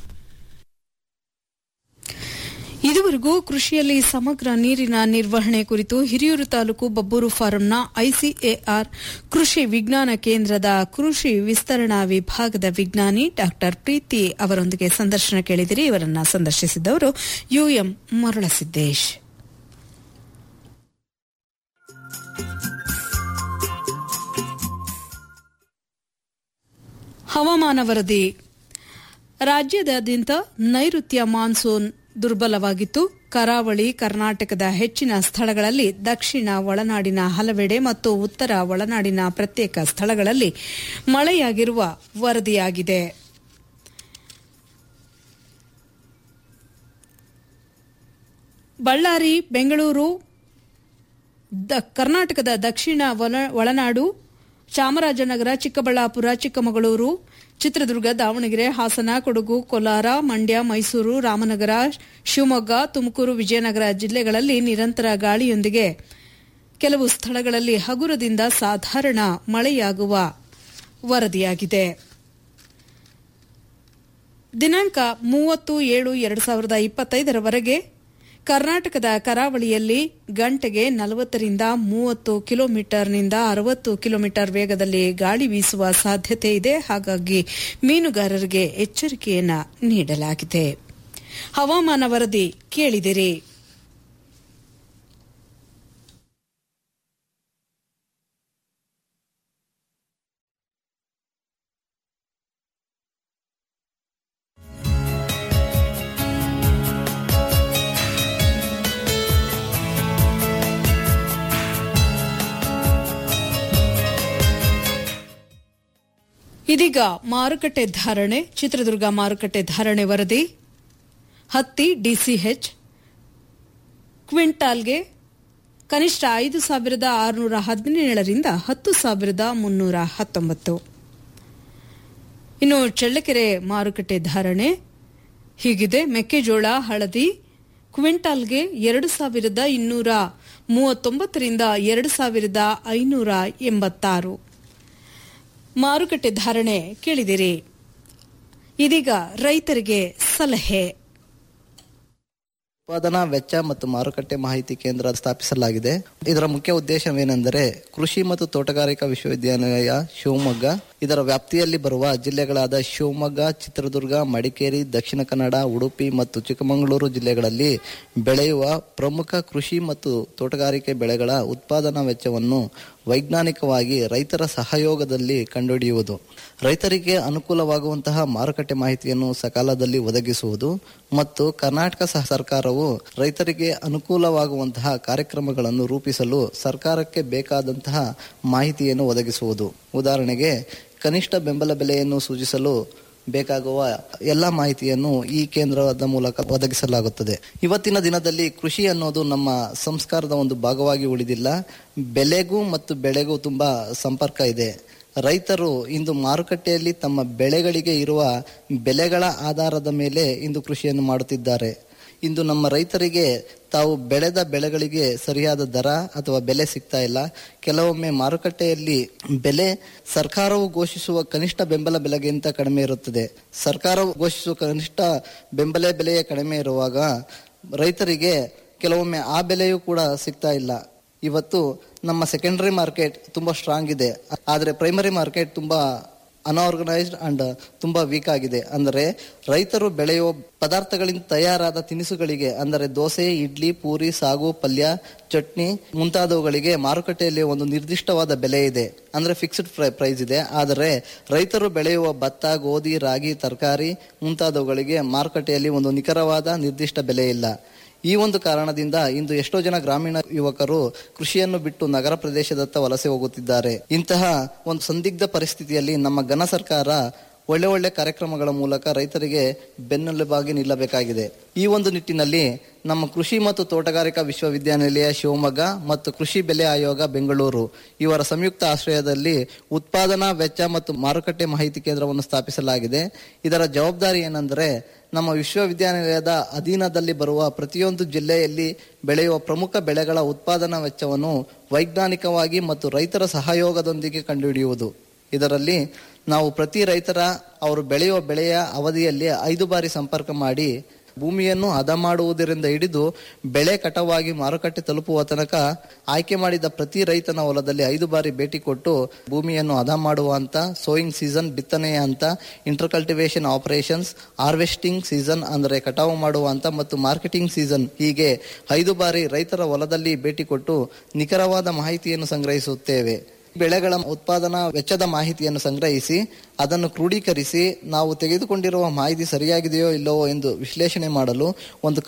ಇದುವರೆಗೂ ಕೃಷಿಯಲ್ಲಿ ಸಮಗ್ರ ನೀರಿನ ನಿರ್ವಹಣೆ ಕುರಿತು ಹಿರಿಯೂರು ತಾಲೂಕು ಬಬ್ಬೂರು ಫಾರಂನ ಐಸಿಎಆರ್ ಕೃಷಿ ವಿಜ್ಞಾನ ಕೇಂದ್ರದ ಕೃಷಿ ವಿಸ್ತರಣಾ ವಿಭಾಗದ ವಿಜ್ಞಾನಿ ಡಾಕ್ಟರ್ ಪ್ರೀತಿ ಅವರೊಂದಿಗೆ ಸಂದರ್ಶನ ಕೇಳಿದಿರಿ ಇವರನ್ನ ಸಂದರ್ಶಿಸಿದವರು ಯುಎಂ ಮರಳಸಿದ್ದೇಶ್ ಹವಾಮಾನ ವರದಿ ರಾಜ್ಯದಾದ್ಯಂತ ನೈಋತ್ಯ ಮಾನ್ಸೂನ್ ದುರ್ಬಲವಾಗಿತ್ತು ಕರಾವಳಿ ಕರ್ನಾಟಕದ ಹೆಚ್ಚಿನ ಸ್ಥಳಗಳಲ್ಲಿ ದಕ್ಷಿಣ ಒಳನಾಡಿನ ಹಲವೆಡೆ ಮತ್ತು ಉತ್ತರ ಒಳನಾಡಿನ ಪ್ರತ್ಯೇಕ ಸ್ಥಳಗಳಲ್ಲಿ ಮಳೆಯಾಗಿರುವ ವರದಿಯಾಗಿದೆ ಬಳ್ಳಾರಿ ಬೆಂಗಳೂರು ದ- ಕರ್ನಾಟಕದ ದಕ್ಷಿಣ ಒಳ- ಒಳನಾಡು ಚಾಮರಾಜನಗರ ಚಿಕ್ಕಬಳ್ಳಾಪುರ ಚಿಕ್ಕಮಗಳೂರು ಚಿತ್ರದುರ್ಗ ದಾವಣಗೆರೆ ಹಾಸನ ಕೊಡಗು ಕೋಲಾರ ಮಂಡ್ಯ ಮೈಸೂರು ರಾಮನಗರ ಶಿವಮೊಗ್ಗ ತುಮಕೂರು ವಿಜಯನಗರ ಜಿಲ್ಲೆಗಳಲ್ಲಿ ನಿರಂತರ ಗಾಳಿಯೊಂದಿಗೆ ಕೆಲವು ಸ್ಥಳಗಳಲ್ಲಿ ಹಗುರದಿಂದ ಸಾಧಾರಣ ಮಳೆಯಾಗುವ ವರದಿಯಾಗಿದೆ ದಿನಾಂಕ ಮೂವತ್ತು ಏಳು ಎರಡು ಸಾವಿರದ ಇಪ್ಪತ್ತೈದರವರೆಗೆ ಕರ್ನಾಟಕದ ಕರಾವಳಿಯಲ್ಲಿ ಗಂಟೆಗೆ ನಲವತ್ತರಿಂದ ಮೂವತ್ತು ಕಿಲೋಮೀಟರ್ನಿಂದ ಅರವತ್ತು ಕಿಲೋಮೀಟರ್ ವೇಗದಲ್ಲಿ ಗಾಳಿ ಬೀಸುವ ಸಾಧ್ಯತೆ ಇದೆ ಹಾಗಾಗಿ ಮೀನುಗಾರರಿಗೆ ಎಚ್ಚರಿಕೆಯನ್ನ ನೀಡಲಾಗಿದೆ ಹವಾಮಾನ ವರದಿ ಕೇಳಿದಿರಿ ಇದೀಗ ಮಾರುಕಟ್ಟೆ ಧಾರಣೆ ಚಿತ್ರದುರ್ಗ ಮಾರುಕಟ್ಟೆ ಧಾರಣೆ ವರದಿ ಹತ್ತಿ ಡಿಸಿಎಚ್ ಕ್ವಿಂಟಾಲ್ಗೆ ಕನಿಷ್ಠ ಐದು ಸಾವಿರದ ಆರುನೂರ ಹದಿನೇಳರಿಂದ ಹತ್ತು ಸಾವಿರದ ಮುನ್ನೂರ ಹತ್ತೊಂಬತ್ತು ಇನ್ನು ಚಳ್ಳಕೆರೆ ಮಾರುಕಟ್ಟೆ ಧಾರಣೆ ಹೀಗಿದೆ ಮೆಕ್ಕೆಜೋಳ ಹಳದಿ ಕ್ವಿಂಟಾಲ್ಗೆ ಎರಡು ಸಾವಿರದ ಇನ್ನೂರ ಮೂವತ್ತೊಂಬತ್ತರಿಂದ ಎರಡು ಸಾವಿರದ ಐನೂರ ಎಂಬತ್ತಾರು ಮಾರುಕಟ್ಟೆ ಧಾರಣೆ ಕೇಳಿದಿರಿ ಇದೀಗ ರೈತರಿಗೆ ಸಲಹೆ ಉತ್ಪಾದನಾ ವೆಚ್ಚ ಮತ್ತು ಮಾರುಕಟ್ಟೆ ಮಾಹಿತಿ ಕೇಂದ್ರ ಸ್ಥಾಪಿಸಲಾಗಿದೆ ಇದರ ಮುಖ್ಯ ಉದ್ದೇಶವೇನೆಂದರೆ ಕೃಷಿ ಮತ್ತು ತೋಟಗಾರಿಕಾ ವಿಶ್ವವಿದ್ಯಾನಿಲಯ ಶಿವಮೊಗ್ಗ ಇದರ ವ್ಯಾಪ್ತಿಯಲ್ಲಿ ಬರುವ ಜಿಲ್ಲೆಗಳಾದ ಶಿವಮೊಗ್ಗ ಚಿತ್ರದುರ್ಗ ಮಡಿಕೇರಿ ದಕ್ಷಿಣ ಕನ್ನಡ ಉಡುಪಿ ಮತ್ತು ಚಿಕ್ಕಮಗಳೂರು ಜಿಲ್ಲೆಗಳಲ್ಲಿ ಬೆಳೆಯುವ ಪ್ರಮುಖ ಕೃಷಿ ಮತ್ತು ತೋಟಗಾರಿಕೆ ಬೆಳೆಗಳ ಉತ್ಪಾದನಾ ವೆಚ್ಚವನ್ನು ವೈಜ್ಞಾನಿಕವಾಗಿ ರೈತರ ಸಹಯೋಗದಲ್ಲಿ ಕಂಡುಹಿಡಿಯುವುದು ರೈತರಿಗೆ ಅನುಕೂಲವಾಗುವಂತಹ ಮಾರುಕಟ್ಟೆ ಮಾಹಿತಿಯನ್ನು ಸಕಾಲದಲ್ಲಿ ಒದಗಿಸುವುದು ಮತ್ತು ಕರ್ನಾಟಕ ಸಹ ಸರ್ಕಾರವು ರೈತರಿಗೆ ಅನುಕೂಲವಾಗುವಂತಹ ಕಾರ್ಯಕ್ರಮಗಳನ್ನು ರೂಪಿಸಲು ಸರ್ಕಾರಕ್ಕೆ ಬೇಕಾದಂತಹ ಮಾಹಿತಿಯನ್ನು ಒದಗಿಸುವುದು ಉದಾಹರಣೆಗೆ ಕನಿಷ್ಠ ಬೆಂಬಲ ಬೆಲೆಯನ್ನು ಸೂಚಿಸಲು ಬೇಕಾಗುವ ಎಲ್ಲ ಮಾಹಿತಿಯನ್ನು ಈ ಕೇಂದ್ರದ ಮೂಲಕ ಒದಗಿಸಲಾಗುತ್ತದೆ ಇವತ್ತಿನ ದಿನದಲ್ಲಿ ಕೃಷಿ ಅನ್ನೋದು ನಮ್ಮ ಸಂಸ್ಕಾರದ ಒಂದು ಭಾಗವಾಗಿ ಉಳಿದಿಲ್ಲ ಬೆಲೆಗೂ ಮತ್ತು ಬೆಳೆಗೂ ತುಂಬಾ ಸಂಪರ್ಕ ಇದೆ ರೈತರು ಇಂದು ಮಾರುಕಟ್ಟೆಯಲ್ಲಿ ತಮ್ಮ ಬೆಳೆಗಳಿಗೆ ಇರುವ ಬೆಲೆಗಳ ಆಧಾರದ ಮೇಲೆ ಇಂದು ಕೃಷಿಯನ್ನು ಮಾಡುತ್ತಿದ್ದಾರೆ ಇಂದು ನಮ್ಮ ರೈತರಿಗೆ ತಾವು ಬೆಳೆದ ಬೆಳೆಗಳಿಗೆ ಸರಿಯಾದ ದರ ಅಥವಾ ಬೆಲೆ ಸಿಗ್ತಾ ಇಲ್ಲ ಕೆಲವೊಮ್ಮೆ ಮಾರುಕಟ್ಟೆಯಲ್ಲಿ ಬೆಲೆ ಸರ್ಕಾರವು ಘೋಷಿಸುವ ಕನಿಷ್ಠ ಬೆಂಬಲ ಬೆಲೆಗಿಂತ ಕಡಿಮೆ ಇರುತ್ತದೆ ಸರ್ಕಾರವು ಘೋಷಿಸುವ ಕನಿಷ್ಠ ಬೆಂಬಲ ಬೆಲೆಯೇ ಕಡಿಮೆ ಇರುವಾಗ ರೈತರಿಗೆ ಕೆಲವೊಮ್ಮೆ ಆ ಬೆಲೆಯೂ ಕೂಡ ಸಿಗ್ತಾ ಇಲ್ಲ ಇವತ್ತು ನಮ್ಮ ಸೆಕೆಂಡರಿ ಮಾರ್ಕೆಟ್ ತುಂಬಾ ಸ್ಟ್ರಾಂಗ್ ಇದೆ ಆದರೆ ಪ್ರೈಮರಿ ಮಾರ್ಕೆಟ್ ತುಂಬಾ ಅನ್ಆರ್ಗನೈಸ್ಡ್ ಅಂಡ್ ತುಂಬಾ ವೀಕ್ ಆಗಿದೆ ಅಂದರೆ ರೈತರು ಬೆಳೆಯುವ ಪದಾರ್ಥಗಳಿಂದ ತಯಾರಾದ ತಿನಿಸುಗಳಿಗೆ ಅಂದರೆ ದೋಸೆ ಇಡ್ಲಿ ಪೂರಿ ಸಾಗು ಪಲ್ಯ ಚಟ್ನಿ ಮುಂತಾದವುಗಳಿಗೆ ಮಾರುಕಟ್ಟೆಯಲ್ಲಿ ಒಂದು ನಿರ್ದಿಷ್ಟವಾದ ಬೆಲೆ ಇದೆ ಅಂದ್ರೆ ಫಿಕ್ಸ್ಡ್ ಪ್ರೈಸ್ ಇದೆ ಆದರೆ ರೈತರು ಬೆಳೆಯುವ ಭತ್ತ ಗೋಧಿ ರಾಗಿ ತರಕಾರಿ ಮುಂತಾದವುಗಳಿಗೆ ಮಾರುಕಟ್ಟೆಯಲ್ಲಿ ಒಂದು ನಿಖರವಾದ ನಿರ್ದಿಷ್ಟ ಬೆಲೆ ಇಲ್ಲ ಈ ಒಂದು ಕಾರಣದಿಂದ ಇಂದು ಎಷ್ಟೋ ಜನ ಗ್ರಾಮೀಣ ಯುವಕರು ಕೃಷಿಯನ್ನು ಬಿಟ್ಟು ನಗರ ಪ್ರದೇಶದತ್ತ ವಲಸೆ ಹೋಗುತ್ತಿದ್ದಾರೆ ಇಂತಹ ಒಂದು ಸಂದಿಗ್ಧ ಪರಿಸ್ಥಿತಿಯಲ್ಲಿ ನಮ್ಮ ಘನ ಸರ್ಕಾರ ಒಳ್ಳೆ ಒಳ್ಳೆ ಕಾರ್ಯಕ್ರಮಗಳ ಮೂಲಕ ರೈತರಿಗೆ ಬೆನ್ನೆಲುಬಾಗಿ ನಿಲ್ಲಬೇಕಾಗಿದೆ ಈ ಒಂದು ನಿಟ್ಟಿನಲ್ಲಿ ನಮ್ಮ ಕೃಷಿ ಮತ್ತು ತೋಟಗಾರಿಕಾ ವಿಶ್ವವಿದ್ಯಾನಿಲಯ ಶಿವಮೊಗ್ಗ ಮತ್ತು ಕೃಷಿ ಬೆಲೆ ಆಯೋಗ ಬೆಂಗಳೂರು ಇವರ ಸಂಯುಕ್ತ ಆಶ್ರಯದಲ್ಲಿ ಉತ್ಪಾದನಾ ವೆಚ್ಚ ಮತ್ತು ಮಾರುಕಟ್ಟೆ ಮಾಹಿತಿ ಕೇಂದ್ರವನ್ನು ಸ್ಥಾಪಿಸಲಾಗಿದೆ ಇದರ ಜವಾಬ್ದಾರಿ ಏನೆಂದರೆ ನಮ್ಮ ವಿಶ್ವವಿದ್ಯಾನಿಲಯದ ಅಧೀನದಲ್ಲಿ ಬರುವ ಪ್ರತಿಯೊಂದು ಜಿಲ್ಲೆಯಲ್ಲಿ ಬೆಳೆಯುವ ಪ್ರಮುಖ ಬೆಳೆಗಳ ಉತ್ಪಾದನಾ ವೆಚ್ಚವನ್ನು ವೈಜ್ಞಾನಿಕವಾಗಿ ಮತ್ತು ರೈತರ ಸಹಯೋಗದೊಂದಿಗೆ ಕಂಡುಹಿಡಿಯುವುದು ಇದರಲ್ಲಿ ನಾವು ಪ್ರತಿ ರೈತರ ಅವರು ಬೆಳೆಯುವ ಬೆಳೆಯ ಅವಧಿಯಲ್ಲಿ ಐದು ಬಾರಿ ಸಂಪರ್ಕ ಮಾಡಿ ಭೂಮಿಯನ್ನು ಹದ ಮಾಡುವುದರಿಂದ ಹಿಡಿದು ಬೆಳೆ ಕಟವಾಗಿ ಮಾರುಕಟ್ಟೆ ತಲುಪುವ ತನಕ ಆಯ್ಕೆ ಮಾಡಿದ ಪ್ರತಿ ರೈತನ ಹೊಲದಲ್ಲಿ ಐದು ಬಾರಿ ಭೇಟಿ ಕೊಟ್ಟು ಭೂಮಿಯನ್ನು ಹದ ಮಾಡುವ ಹಂತ ಸೋಯಿಂಗ್ ಸೀಸನ್ ಬಿತ್ತನೆಯ ಹಂತ intercultivation operations harvesting season ಅಂದರೆ ಕಟಾವು ಮಾಡುವ ಹಂತ ಮತ್ತು ಮಾರ್ಕೆಟಿಂಗ್ ಸೀಸನ್ ಹೀಗೆ ಐದು ಬಾರಿ ರೈತರ ಹೊಲದಲ್ಲಿ ಭೇಟಿ ಕೊಟ್ಟು ನಿಖರವಾದ ಮಾಹಿತಿಯನ್ನು ಸಂಗ್ರಹಿಸುತ್ತೇವೆ ಬೆಳೆಗಳ ಉತ್ಪಾದನಾ ವೆಚ್ಚದ ಮಾಹಿತಿಯನ್ನು ಸಂಗ್ರಹಿಸಿ ಅದನ್ನು ಕ್ರೋಢೀಕರಿಸಿ ನಾವು ತೆಗೆದುಕೊಂಡಿರುವ ಮಾಹಿತಿ ಸರಿಯಾಗಿದೆಯೋ ಇಲ್ಲವೋ ಎಂದು ವಿಶ್ಲೇಷಣೆ ಮಾಡಲು ಒಂದು